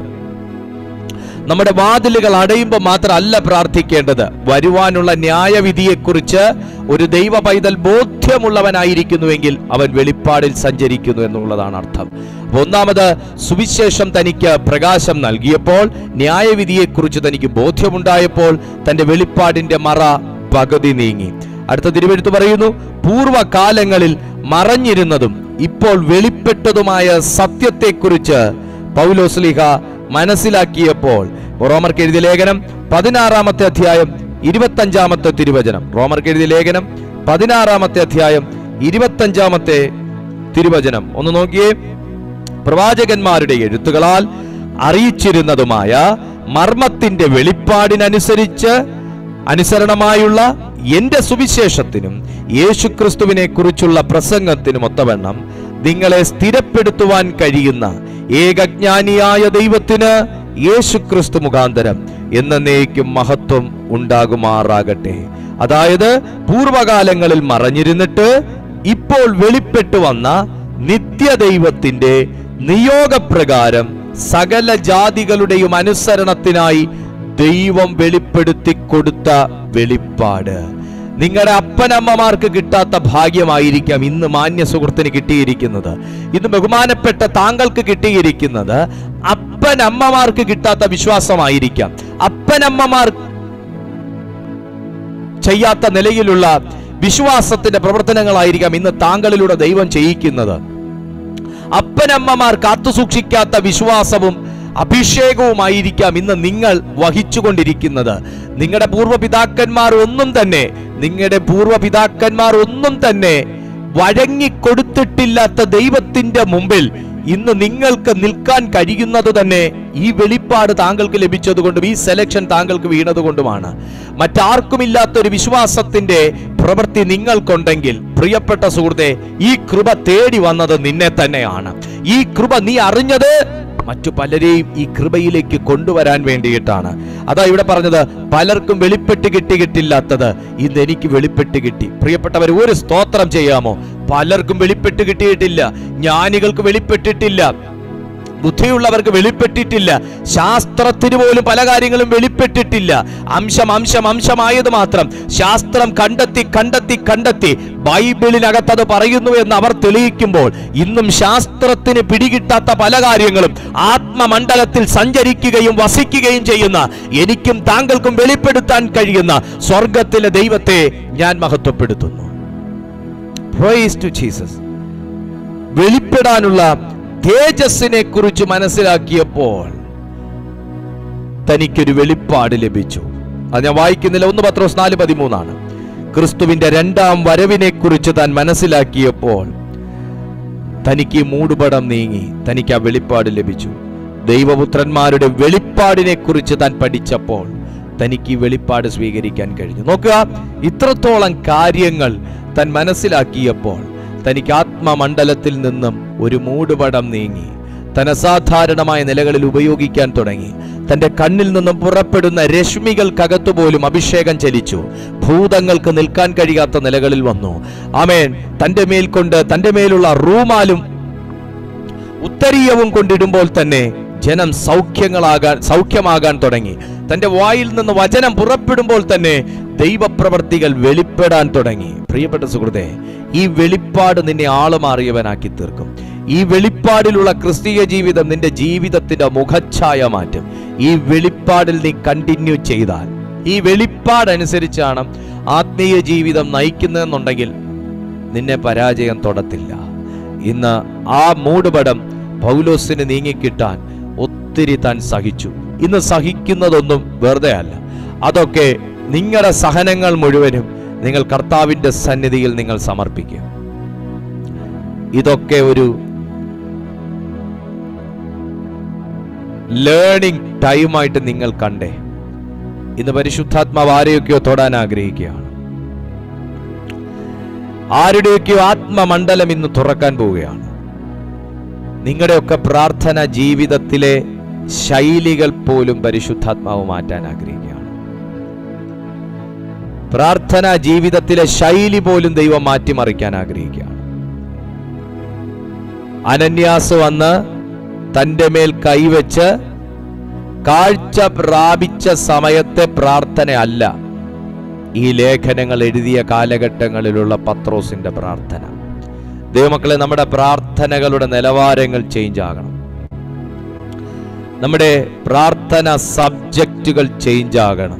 നമ്മുടെ വാതിലുകൾ അടയുമ്പോൾ മാത്രമല്ല പ്രാർത്ഥിക്കേണ്ടത് വരുവാനുള്ള ന്യായവിധിയെക്കുറിച്ച് ഒരു ദൈവ പൈതൽ ബോധ്യമുള്ളവനായിരിക്കുന്നുവെങ്കിൽ അവൻ വെളിപ്പാടിൽ സഞ്ചരിക്കുന്നു എന്നുള്ളതാണ് അർത്ഥം അപ്പൊ ഒന്നാമത് സുവിശേഷം തനിക്ക് പ്രകാശം നൽകിയപ്പോൾ ന്യായവിധിയെക്കുറിച്ച് തനിക്ക് ബോധ്യമുണ്ടായപ്പോൾ തന്റെ വെളിപ്പാടിന്റെ മറ പകുതി നീങ്ങി അടുത്ത തിരുവെഴുത്ത് പറയുന്നു പൂർവ്വകാലങ്ങളിൽ മറഞ്ഞിരുന്നതും ഇപ്പോൾ വെളിപ്പെട്ടതുമായ സത്യത്തെക്കുറിച്ച് പൗലോസ്ലിഹ മനസ്സിലാക്കിയപ്പോൾ റോമർക്ക് എഴുതിയ ലേഖനം പതിനാറാമത്തെ അധ്യായം ഇരുപത്തഞ്ചാമത്തെ തിരുവചനം റോമർക്ക് എഴുതിയ ലേഖനം പതിനാറാമത്തെ അധ്യായം ഇരുപത്തഞ്ചാമത്തെ തിരുവചനം ഒന്ന് നോക്കിയേ പ്രവാചകന്മാരുടെ എഴുത്തുകളാൽ അറിയിച്ചിരുന്നതുമായ മർമ്മത്തിന്റെ വെളിപ്പാടിനനുസരിച്ച് അനുസരണമായുള്ള എന്റെ സുവിശേഷത്തിനും യേശുക്രിസ്തുവിനെ കുറിച്ചുള്ള പ്രസംഗത്തിനും ഒത്തവണ്ണം നിങ്ങളെ സ്ഥിരപ്പെടുത്തുവാൻ കഴിയുന്ന ഏകജ്ഞാനിയായ ദൈവത്തിന് യേശുക്രിസ്തു മുഖാന്തരം എന്നേക്കും മഹത്വം ഉണ്ടാകുമാറാകട്ടെ അതായത് പൂർവകാലങ്ങളിൽ മറഞ്ഞിരുന്നിട്ട് ഇപ്പോൾ വെളിപ്പെട്ടു വന്ന നിത്യദൈവത്തിന്റെ നിയോഗപ്രകാരം സകല ജാതികളുടെയും അനുസരണത്തിനായി ദൈവം വെളിപ്പെടുത്തി കൊടുത്ത വെളിപ്പാട് നിങ്ങളുടെ അപ്പനമ്മമാർക്ക് കിട്ടാത്ത ഭാഗ്യമായിരിക്കാം ഇന്ന് മാന്യ സുഹൃത്തിന് കിട്ടിയിരിക്കുന്നത് ഇന്ന് ബഹുമാനപ്പെട്ട താങ്കൾക്ക് കിട്ടിയിരിക്കുന്നത് അപ്പനമ്മമാർക്ക് കിട്ടാത്ത വിശ്വാസമായിരിക്കാം അപ്പനമ്മമാർ ചെയ്യാത്ത നിലയിലുള്ള വിശ്വാസത്തിന്റെ പ്രവർത്തനങ്ങളായിരിക്കാം ഇന്ന് താങ്കളിലൂടെ ദൈവം ചെയ്യിക്കുന്നത് അപ്പനമ്മമാർ കാത്തുസൂക്ഷിക്കാത്ത വിശ്വാസവും അഭിഷേകവുമായിരിക്കാം ഇന്ന് നിങ്ങൾ വഹിച്ചുകൊണ്ടിരിക്കുന്നത് നിങ്ങളുടെ പൂർവ്വപിതാക്കന്മാർ ഒന്നും തന്നെ നിങ്ങളുടെ പൂർവ്വപിതാക്കന്മാർ ഒന്നും തന്നെ വഴങ്ങിക്കൊടുത്തിട്ടില്ലാത്ത ദൈവത്തിന്റെ മുമ്പിൽ ഇന്ന് നിങ്ങൾക്ക് നിൽക്കാൻ കഴിയുന്നത് തന്നെ ഈ വെളിപ്പാട് താങ്കൾക്ക് ലഭിച്ചതുകൊണ്ടും ഈ സെലക്ഷൻ താങ്കൾക്ക് വീണതുകൊണ്ടുമാണ് മറ്റാർക്കുമില്ലാത്ത ഒരു വിശ്വാസത്തിന്റെ പ്രവൃത്തി നിങ്ങൾക്കുണ്ടെങ്കിൽ പ്രിയപ്പെട്ട സുഹൃത്തെ ഈ കൃപ തേടി വന്നത് നിന്നെ തന്നെയാണ് ഈ കൃപ നീ അറിഞ്ഞത് മറ്റു പലരെയും ഈ കൃപയിലേക്ക് കൊണ്ടുവരാൻ വേണ്ടിയിട്ടാണ് അതാ ഇവിടെ പറഞ്ഞത് പലർക്കും വെളിപ്പെട്ട് കിട്ടി കിട്ടില്ലാത്തത് ഇന്ന് എനിക്ക് വെളിപ്പെട്ട് കിട്ടി പ്രിയപ്പെട്ടവർ ഒരു സ്തോത്രം ചെയ്യാമോ പലർക്കും വെളിപ്പെട്ട് കിട്ടിയിട്ടില്ല ജ്ഞാനികൾക്ക് വെളിപ്പെട്ടിട്ടില്ല ബുദ്ധിയുള്ളവർക്ക് വെളിപ്പെട്ടിട്ടില്ല ശാസ്ത്രത്തിന് പോലും പല കാര്യങ്ങളും വെളിപ്പെട്ടിട്ടില്ല അംശം അംശം അംശമായത് മാത്രം ശാസ്ത്രം കണ്ടെത്തി കണ്ടെത്തി കണ്ടെത്തി ബൈബിളിനകത്ത് അത് പറയുന്നു എന്ന് അവർ തെളിയിക്കുമ്പോൾ ഇന്നും ശാസ്ത്രത്തിന് പിടികിട്ടാത്ത പല കാര്യങ്ങളും ആത്മമണ്ഡലത്തിൽ സഞ്ചരിക്കുകയും വസിക്കുകയും ചെയ്യുന്ന എനിക്കും താങ്കൾക്കും വെളിപ്പെടുത്താൻ കഴിയുന്ന സ്വർഗത്തിലെ ദൈവത്തെ ഞാൻ മഹത്വപ്പെടുത്തുന്നു പ്രൈസ് ടു ജീസസ് വെളിപ്പെടാനുള്ള തേജസ്സിനെ കുറിച്ച് മനസ്സിലാക്കിയപ്പോൾ തനിക്കൊരു വെളിപ്പാട് ലഭിച്ചു അത് ഞാൻ വായിക്കുന്നില്ല ഒന്ന് പത്രോസ് നാല് പതിമൂന്നാണ് ക്രിസ്തുവിന്റെ രണ്ടാം വരവിനെ കുറിച്ച് താൻ മനസ്സിലാക്കിയപ്പോൾ തനിക്ക് ഈ മൂടുപടം നീങ്ങി തനിക്ക് ആ വെളിപ്പാട് ലഭിച്ചു ദൈവപുത്രന്മാരുടെ വെളിപ്പാടിനെ കുറിച്ച് താൻ പഠിച്ചപ്പോൾ തനിക്ക് ഈ വെളിപ്പാട് സ്വീകരിക്കാൻ കഴിഞ്ഞു നോക്കുക ഇത്രത്തോളം കാര്യങ്ങൾ താൻ മനസ്സിലാക്കിയപ്പോൾ തനിക്ക് ആത്മമണ്ഡലത്തിൽ നിന്നും ഒരു മൂടുപടം നീങ്ങി താൻ അസാധാരണമായ നിലകളിൽ ഉപയോഗിക്കാൻ തുടങ്ങി തന്റെ കണ്ണിൽ നിന്നും പുറപ്പെടുന്ന രശ്മികൾക്കകത്തു പോലും അഭിഷേകം ചലിച്ചു ഭൂതങ്ങൾക്ക് നിൽക്കാൻ കഴിയാത്ത നിലകളിൽ വന്നു ആമേൻ തന്റെ മേൽ കൊണ്ട് തന്റെ മേലുള്ള റൂമാലും ഉത്തരീയവും കൊണ്ടിടുമ്പോൾ തന്നെ ജനം സൗഖ്യങ്ങളാകാൻ സൗഖ്യമാകാൻ തുടങ്ങി തന്റെ വായിൽ നിന്ന് വചനം പുറപ്പെടുമ്പോൾ തന്നെ ദൈവപ്രവർത്തികൾ വെളിപ്പെടാൻ തുടങ്ങി പ്രിയപ്പെട്ട സുഹൃത്തെ ഈ വെളിപ്പാട് നിന്നെ ആളുമാറിയവനാക്കി തീർക്കും ഈ വെളിപ്പാടിലുള്ള ക്രിസ്തീയ ജീവിതം നിന്റെ ജീവിതത്തിന്റെ മുഖച്ഛായ മാറ്റും ഈ വെളിപ്പാടിൽ നീ കണ്ടിന്യൂ ചെയ്താൽ ഈ വെളിപ്പാടനുസരിച്ചാണ് ആത്മീയ ജീവിതം നയിക്കുന്നതെന്നുണ്ടെങ്കിൽ നിന്നെ പരാജയം തൊടത്തില്ല ഇന്ന് ആ മൂടുപടം പൗലോസിന് നീങ്ങിക്കിട്ടാൻ ഒത്തിരി താൻ സഹിച്ചു ഇന്ന് സഹിക്കുന്നതൊന്നും വെറുതെ അല്ല അതൊക്കെ നിങ്ങളുടെ സഹനങ്ങൾ മുഴുവനും നിങ്ങൾ കർത്താവിന്റെ സന്നിധിയിൽ നിങ്ങൾ സമർപ്പിക്കുക ഇതൊക്കെ ഒരു ലേണിംഗ് ടൈമായിട്ട് നിങ്ങൾ കണ്ടേ ഇന്ന് പരിശുദ്ധാത്മാവ് ആരെയൊക്കെയോ തൊടാൻ ആഗ്രഹിക്കുകയാണ് ആരുടെയൊക്കെയോ ആത്മമണ്ഡലം ഇന്ന് തുറക്കാൻ പോവുകയാണ് നിങ്ങളുടെയൊക്കെ പ്രാർത്ഥന ജീവിതത്തിലെ ശൈലികൾ പോലും പരിശുദ്ധാത്മാവ് മാറ്റാൻ ആഗ്രഹിക്കുകയാണ് പ്രാർത്ഥന ജീവിതത്തിലെ ശൈലി പോലും ദൈവം മാറ്റിമറിക്കാൻ ആഗ്രഹിക്കുകയാണ് അനന്യാസ് വന്ന് തന്റെ മേൽ കൈവച്ച് കാഴ്ച പ്രാപിച്ച സമയത്തെ പ്രാർത്ഥന അല്ല ഈ ലേഖനങ്ങൾ എഴുതിയ കാലഘട്ടങ്ങളിലുള്ള പത്രോസിന്റെ പ്രാർത്ഥന ദൈവമക്കളെ നമ്മുടെ പ്രാർത്ഥനകളുടെ നിലവാരങ്ങൾ ചേഞ്ച് ആകണം നമ്മുടെ പ്രാർത്ഥന സബ്ജക്റ്റുകൾ ചേഞ്ച് ആകണം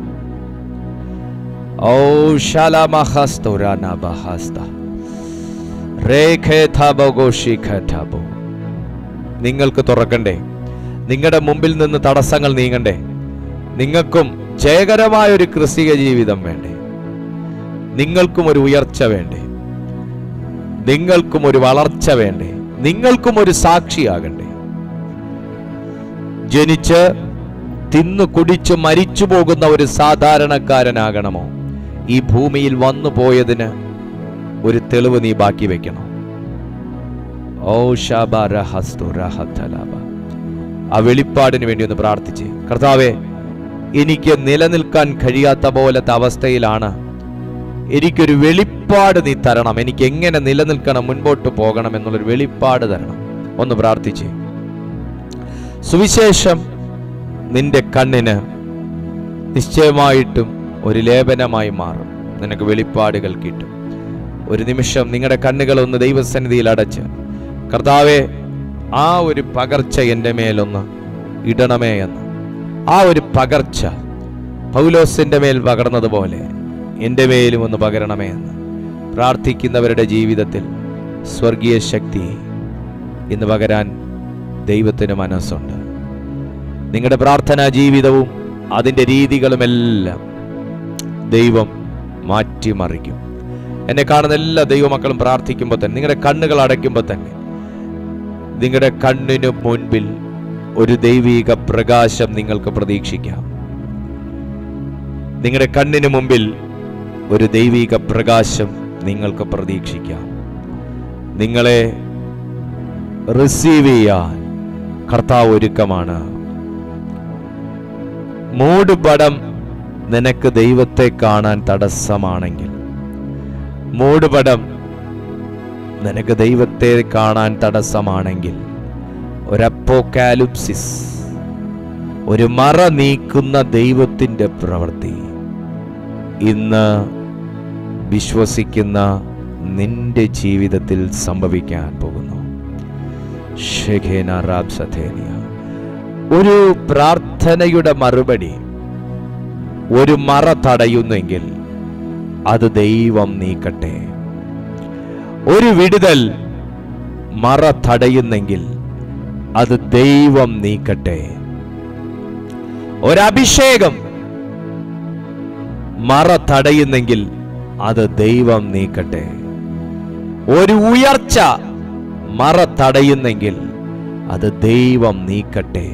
ഓ ശലമഹസ്തുരാനബഹസ്ത രേഖേഥബോഷിഖബോ നിങ്ങൾക്ക് തുറക്കണ്ടേ നിങ്ങളുടെ മുമ്പിൽ നിന്ന് തടസ്സങ്ങൾ നീങ്ങണ്ടേ നിങ്ങൾക്കും ജയകരമായ ഒരു ക്രിസ്തീയ ജീവിതം വേണ്ടേ നിങ്ങൾക്കും ഒരു ഉയർച്ച വേണ്ടേ നിങ്ങൾക്കും ഒരു വളർച്ച വേണ്ടേ നിങ്ങൾക്കും ഒരു സാക്ഷിയാകണ്ടേ ജനിച്ച് തിന്നു കുടിച്ചു മരിച്ചു പോകുന്ന ഒരു സാധാരണക്കാരനാകണമോ ഈ ഭൂമിയിൽ വന്നു പോയതിന് ഒരു തെളിവ് നീ ബാക്കി വെക്കണം ഓ ശബരഹസ്തുരഹത്തലബ. ആ വെളിപ്പാടിന് വേണ്ടി ഒന്ന് പ്രാർത്ഥിച്ച് കർത്താവെ എനിക്ക് നിലനിൽക്കാൻ കഴിയാത്ത പോലത്തെ അവസ്ഥയിലാണ് എനിക്കൊരു വെളിപ്പാട് നീ തരണം എനിക്ക് എങ്ങനെ നിലനിൽക്കണം മുൻപോട്ട് പോകണം എന്നുള്ളൊരു വെളിപ്പാട് തരണം ഒന്ന് പ്രാർത്ഥിച്ച് സുവിശേഷം നിന്റെ കണ്ണിന് നിശ്ചയമായിട്ടും ഒരു ലേപനമായി മാറും നിനക്ക് വെളിപ്പാടുകൾ കിട്ടും ഒരു നിമിഷം നിങ്ങളുടെ കണ്ണുകൾ ഒന്ന് ദൈവസന്നിധിയിൽ അടച്ച് കർത്താവെ ആ ഒരു പകർച്ച എൻ്റെ മേലൊന്ന് ഇടണമേ എന്ന് ആ ഒരു പകർച്ച പൗലോസിന്റെ മേൽ പകർന്നതുപോലെ എൻ്റെ മേലും ഒന്ന് പകരണമേ എന്ന് പ്രാർത്ഥിക്കുന്നവരുടെ ജീവിതത്തിൽ സ്വർഗീയ ശക്തി ഇന്ന് പകരാൻ ദൈവത്തിന് മനസ്സുണ്ട് നിങ്ങളുടെ പ്രാർത്ഥനാ ജീവിതവും അതിൻ്റെ രീതികളുമെല്ലാം ദൈവം മാറ്റിമറിക്കും എന്നെ കാണുന്ന എല്ലാ ദൈവമക്കളും പ്രാർത്ഥിക്കുമ്പോൾ തന്നെ നിങ്ങളുടെ കണ്ണുകൾ അടയ്ക്കുമ്പോൾ തന്നെ നിങ്ങളുടെ കണ്ണിന് മുൻപിൽ ഒരു ദൈവീക പ്രകാശം നിങ്ങൾക്ക് പ്രതീക്ഷിക്കാം നിങ്ങളുടെ കണ്ണിന് മുമ്പിൽ ഒരു ദൈവീക പ്രകാശം നിങ്ങൾക്ക് പ്രതീക്ഷിക്കാം നിങ്ങളെ റിസീവ് ചെയ്യാൻ കർത്താവ് ഒരുക്കമാണ് മൂടുപടം നിനക്ക് ദൈവത്തെ കാണാൻ തടസ്സമാണെങ്കിൽ മൂടുപടം നിനക്ക് ദൈവത്തെ കാണാൻ തടസ്സമാണെങ്കിൽ ഒരപ്പോക്കാലുപ്സിസ് ഒരു മറ നീക്കുന്ന ദൈവത്തിൻ്റെ പ്രവൃത്തി ഇന്ന് വിശ്വസിക്കുന്ന നിന്റെ ജീവിതത്തിൽ സംഭവിക്കാൻ പോകുന്നു ഷെഖേന റാബ് സഥേനിയ. ഒരു പ്രാർത്ഥനയുടെ മറുപടി ഒരു മറ തടയുന്നെങ്കിൽ അത് ദൈവം നീക്കട്ടെ ഒരു വിടുതൽ മറ തടയുന്നെങ്കിൽ അത് ദൈവം നീക്കട്ടെ ഒരഭിഷേകം മറ തടയുന്നെങ്കിൽ അത് ദൈവം നീക്കട്ടെ ഒരു ഉയർച്ച മറ തടയുന്നെങ്കിൽ അത് ദൈവം നീക്കട്ടെ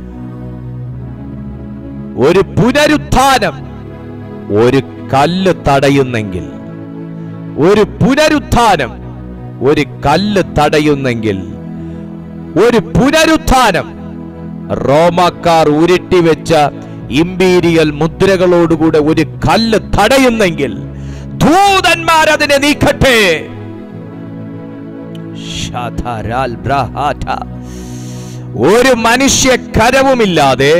ഒരു പുനരുത്ഥാനം ഒരു കല്ല് തടയുന്നെങ്കിൽ ഒരു പുനരുത്ഥാനം ഒരു കല്ല് തടയുന്നെങ്കിൽ ഒരു പുനരുത്ഥാനം റോമാക്കാർ ഉരുട്ടിവെച്ച ഇമ്പീരിയൽ മുദ്രകളോടുകൂടെ ഒരു കല്ല് തടയുന്നെങ്കിൽ ദൂതന്മാർ അതിനെ നീക്കട്ടെ ശതരാൽ ബ്രഹാറ്റ. ഒരു മനുഷ്യ കരവുമില്ലാതെ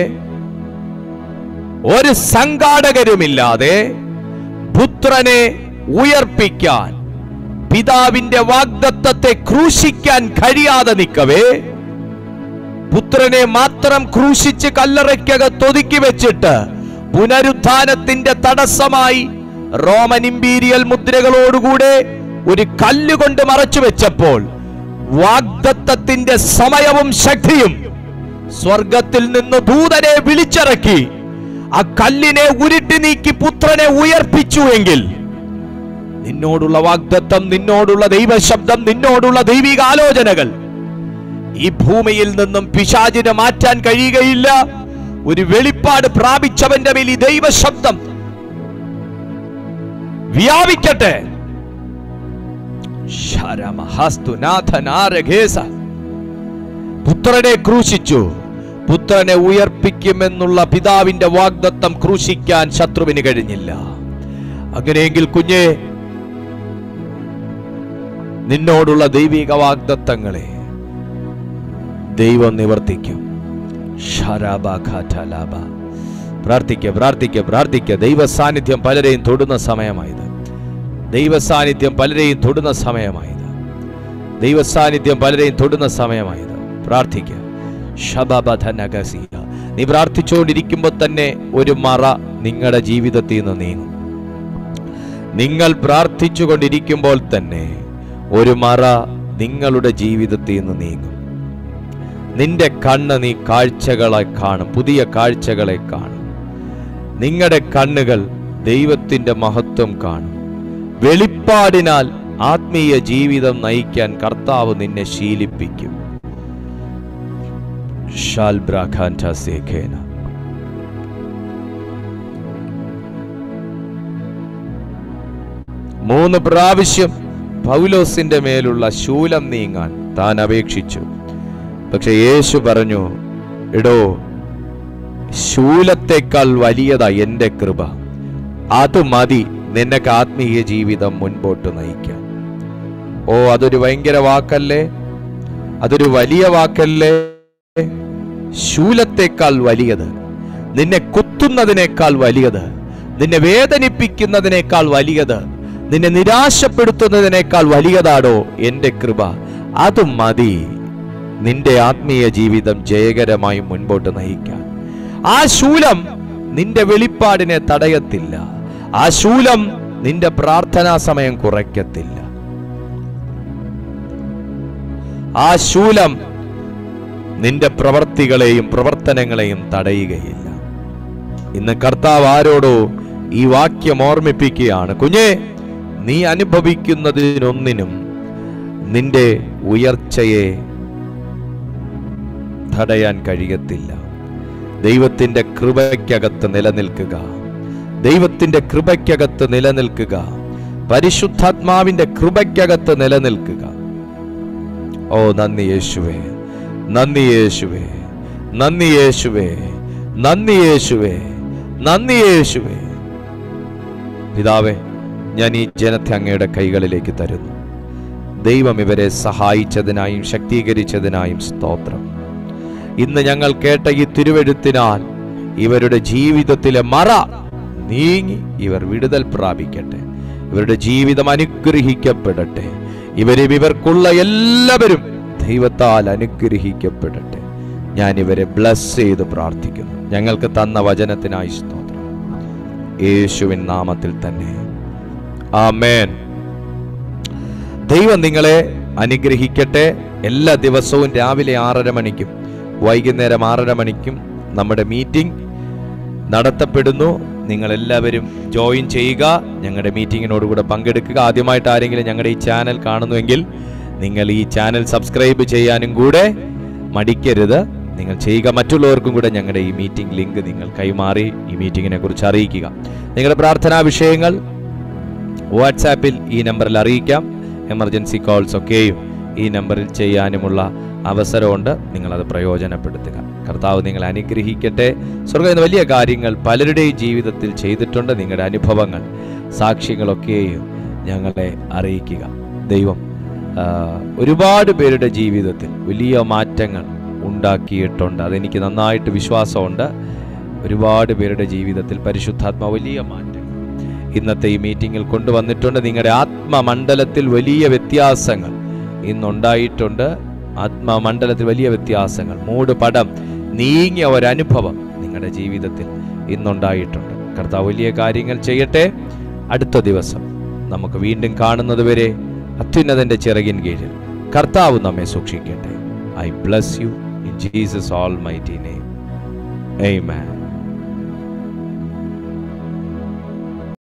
ഒരു സംഘാടകരുമില്ലാതെ പുത്രനെ ഉയർപ്പിക്കാൻ പിതാവിന്റെ വാഗ്ദത്തത്തെ ക്രൂശിക്കാൻ കഴിയാതെ നിൽക്കവേ പുത്രനെ മാത്രം ക്രൂശിച്ച് കല്ലറയ്ക്കകത്ത് ഒതുക്കി വെച്ചിട്ട് പുനരുത്ഥാനത്തിന്റെ തടസ്സമായി റോമൻ ഇമ്പീരിയൽ മുദ്രകളോടുകൂടെ ഒരു കല്ലുകൊണ്ട് മറച്ചു വെച്ചപ്പോൾ വാഗ്ദത്തത്തിന്റെ സമയവും ശക്തിയും സ്വർഗത്തിൽ നിന്ന് ദൂതനെ വിളിച്ചിറക്കി ആ കല്ലിനെ ഉരുട്ടി നീക്കി പുത്രനെ ഉയർപ്പിച്ചു എങ്കിൽ നിന്നോടുള്ള വാഗ്ദത്തം നിന്നോടുള്ള ദൈവശബ്ദം നിന്നോടുള്ള ദൈവിക ആലോചനകൾ ഈ ഭൂമിയിൽ നിന്നും പിശാചിനെ മാറ്റാൻ കഴിയുകയില്ല ഒരു വെളിപ്പാട് പ്രാപിച്ചവന്റെ മേൽ ഈ ദൈവശബ്ദം വ്യാപിക്കട്ടെ ശരമഹസ്തുനാഥനാരഘേസ. പുത്രനെ ക്രൂശിച്ചു പുത്രനെ ഉയർപ്പിക്കുമെന്നുള്ള പിതാവിന്റെ വാഗ്ദത്തം ക്രൂശിക്കാൻ ശത്രുവിന് കഴിഞ്ഞില്ല അങ്ങനെയെങ്കിൽ കുഞ്ഞെ നിന്നോടുള്ള ദൈവിക വാഗ്ദത്തങ്ങളെ ദൈവം നിവർത്തിക്കും ശരാബാഖാറ്റലാബ. പ്രാർത്ഥിക്കുക പ്രാർത്ഥിക്കുക പ്രാർത്ഥിക്കുക ദൈവ സാന്നിധ്യം പലരെയും തൊടുന്ന സമയമായത് ദൈവ സാന്നിധ്യം പലരെയും തൊടുന്ന സമയമായത് ദൈവ സാന്നിധ്യം പലരെയും തൊടുന്ന സമയമായത് പ്രാർത്ഥിക്കുക ശബബധനഗസിയ. നീ പ്രാർത്ഥിച്ചുകൊണ്ടിരിക്കുമ്പോൾ തന്നെ ഒരു മറ നിങ്ങളുടെ ജീവിതത്തിൽ നിന്ന് നീങ്ങും നിങ്ങൾ പ്രാർത്ഥിച്ചുകൊണ്ടിരിക്കുമ്പോൾ തന്നെ ഒരു മറ നിങ്ങളുടെ ജീവിതത്തിൽ നിന്ന് നീങ്ങും നിന്റെ കണ്ണ് നീ കാഴ്ചകളെ കാണും പുതിയ കാഴ്ചകളെ കാണും നിങ്ങളുടെ കണ്ണുകൾ ദൈവത്തിന്റെ മഹത്വം കാണും വെളിപ്പാടിനാൽ ആത്മീയ ജീവിതം നയിക്കാൻ കർത്താവ് നിന്നെ ശീലിപ്പിക്കും ഷാൽബ്രാഖാൻറ്റസേഖേന. മൂന്ന് പ്രാവശ്യം പൗലോസിന്റെ മേലുള്ള ശൂലം നീങ്ങാൻ താൻ അപേക്ഷിച്ചു പക്ഷെ യേശു പറഞ്ഞു എടോ ശൂലത്തെക്കാൾ വലിയതാ എന്റെ കൃപ അത് മതി നിനക്ക് ആത്മീയ ജീവിതം മുൻപോട്ട് നയിക്കാൻ ഓ അതൊരു ഭയങ്കര വാക്കല്ലേ അതൊരു വലിയ വാക്കല്ലേ ശൂലത്തെക്കാൾ വലിയത് നിന്നെ കുത്തുന്നതിനേക്കാൾ വലിയത് നിന്നെ വേദനിപ്പിക്കുന്നതിനേക്കാൾ വലിയത് നിന്നെ നിരാശപ്പെടുത്തുന്നതിനേക്കാൾ വലിയതാടോ എന്റെ കൃപ അത് മതി നിന്റെ ആത്മീയ ജീവിതം ജയകരമായി മുൻപോട്ട് നയിക്കാൻ ആ ശൂലം നിന്റെ വെളിപ്പാടിനെ തടയത്തില്ല ആ ശൂലം നിന്റെ പ്രാർത്ഥനാ സമയം കുറയ്ക്കത്തില്ല ആ ശൂലം നിന്റെ പ്രവർത്തികളെയും പ്രവർത്തനങ്ങളെയും തടയുകയില്ല ഇന്ന് കർത്താവ് ആരോടോ ഈ വാക്യം ഓർമ്മിപ്പിക്കുകയാണ് കുഞ്ഞെ നീ അനുഭവിക്കുന്നതിനൊന്നിനും നിന്റെ ഉയർച്ചയെ തടയാൻ കഴിയത്തില്ല ദൈവത്തിന്റെ കൃപയ്ക്കകത്ത് നിലനിൽക്കുക ദൈവത്തിന്റെ കൃപയ്ക്കകത്ത് നിലനിൽക്കുക പരിശുദ്ധാത്മാവിന്റെ കൃപയ്ക്കകത്ത് നിലനിൽക്കുക ഓ നന്ദി യേശുവേ നന്ദി യേശുവേ നന്ദി യേശുവേ നന്ദി യേശുവേ നന്ദി യേശുവേ പിതാവേ ഞാൻ ഈ ജനത്തെ അങ്ങയുടെ കൈകളിലേക്ക് തരുന്നു ദൈവം ഇവരെ സഹായിച്ചതിനായും ശക്തീകരിച്ചതിനായും സ്തോത്രം ഇന്ന് ഞങ്ങൾ കേട്ട ഈ തിരുവെഴുത്തിനാൽ ഇവരുടെ ജീവിതത്തിലെ മറ നീങ്ങി ഇവർ വിടുതൽ പ്രാപിക്കട്ടെ ഇവരുടെ ജീവിതം അനുഗ്രഹിക്കപ്പെടട്ടെ ഇവരും ഇവർക്കുള്ള എല്ലാവരും ദൈവത്താൽ അനുഗ്രഹിക്കപ്പെടട്ടെ ഞാൻ ഇവരെ ബ്ലസ് ചെയ്ത് പ്രാർത്ഥിക്കുന്നു ഞങ്ങൾക്ക് തന്ന വചനത്തിനായി സ്തോത്രം യേശുവിൻ നാമത്തിൽ തന്നെ ആമേൻ ദൈവം നിങ്ങളെ അനുഗ്രഹിക്കട്ടെ എല്ലാ ദിവസവും രാവിലെ ആറര മണിക്കും വൈകുന്നേരം ആറര മണിക്കും നമ്മുടെ മീറ്റിംഗ് നടത്തപ്പെടുന്നു നിങ്ങളെല്ലാവരും ജോയിൻ ചെയ്യുക ഞങ്ങളുടെ മീറ്റിങ്ങിനോട് കൂടെ പങ്കെടുക്കുക ആദ്യമായിട്ട് ആരെങ്കിലും ഞങ്ങളുടെ ഈ ചാനൽ കാണുന്നുവെങ്കിൽ നിങ്ങൾ ഈ ചാനൽ സബ്സ്ക്രൈബ് ചെയ്യാനും കൂടെ മടിക്കരുത് നിങ്ങൾ ചെയ്യുക മറ്റുള്ളവർക്കും കൂടെ ഞങ്ങളുടെ ഈ മീറ്റിംഗ് ലിങ്ക് നിങ്ങൾ കൈമാറി ഈ മീറ്റിങ്ങിനെ കുറിച്ച് അറിയിക്കുക നിങ്ങളുടെ പ്രാർത്ഥനാ വിഷയങ്ങൾ വാട്സാപ്പിൽ ഈ നമ്പറിൽ അറിയിക്കാം എമർജൻസി കോൾസ് ഒക്കെയും ഈ നമ്പറിൽ ചെയ്യാനുമുള്ള അവസരമുണ്ട് നിങ്ങളത് പ്രയോജനപ്പെടുത്തുക കർത്താവ് നിങ്ങളെ അനുഗ്രഹിക്കട്ടെ സ്വർഗം എന്ന വലിയ കാര്യങ്ങൾ പലരുടെയും ജീവിതത്തിൽ ചെയ്തിട്ടുണ്ട് നിങ്ങളുടെ അനുഭവങ്ങൾ സാക്ഷ്യങ്ങളൊക്കെയും ഞങ്ങളെ അറിയിക്കുക ദൈവം ആ, ഒരുപാട് പേരുടെ ജീവിതത്തിൽ വലിയ മാറ്റങ്ങൾ ഉണ്ടാക്കിയിട്ടുണ്ട് അതെനിക്ക് നന്നായിട്ട് വിശ്വാസമുണ്ട് ഒരുപാട് പേരുടെ ജീവിതത്തിൽ പരിശുദ്ധാത്മ വലിയ മാറ്റങ്ങൾ ഇന്നത്തെ ഈ മീറ്റിങ്ങിൽ കൊണ്ടുവന്നിട്ടുണ്ട് നിങ്ങളുടെ ആത്മമണ്ഡലത്തിൽ വലിയ വ്യത്യാസങ്ങൾ ഇന്നുണ്ടായിട്ടുണ്ട് ആത്മമണ്ഡലത്തിൽ വലിയ വ്യത്യാസങ്ങൾ മൂട് പടം നീങ്ങിയ ഒരനുഭവം നിങ്ങളുടെ ജീവിതത്തിൽ ഇന്നുണ്ടായിട്ടുണ്ട് കർത്താവ് വലിയ കാര്യങ്ങൾ ചെയ്യട്ടെ അടുത്ത ദിവസം നമുക്ക് വീണ്ടും കാണുന്നത് വരെ അത്യുന്നതന്റെ ചിറകിൻ കീഴിൽ കർത്താവ് നമ്മെ സൂക്ഷിക്കട്ടെ I bless you in Jesus almighty name Amen.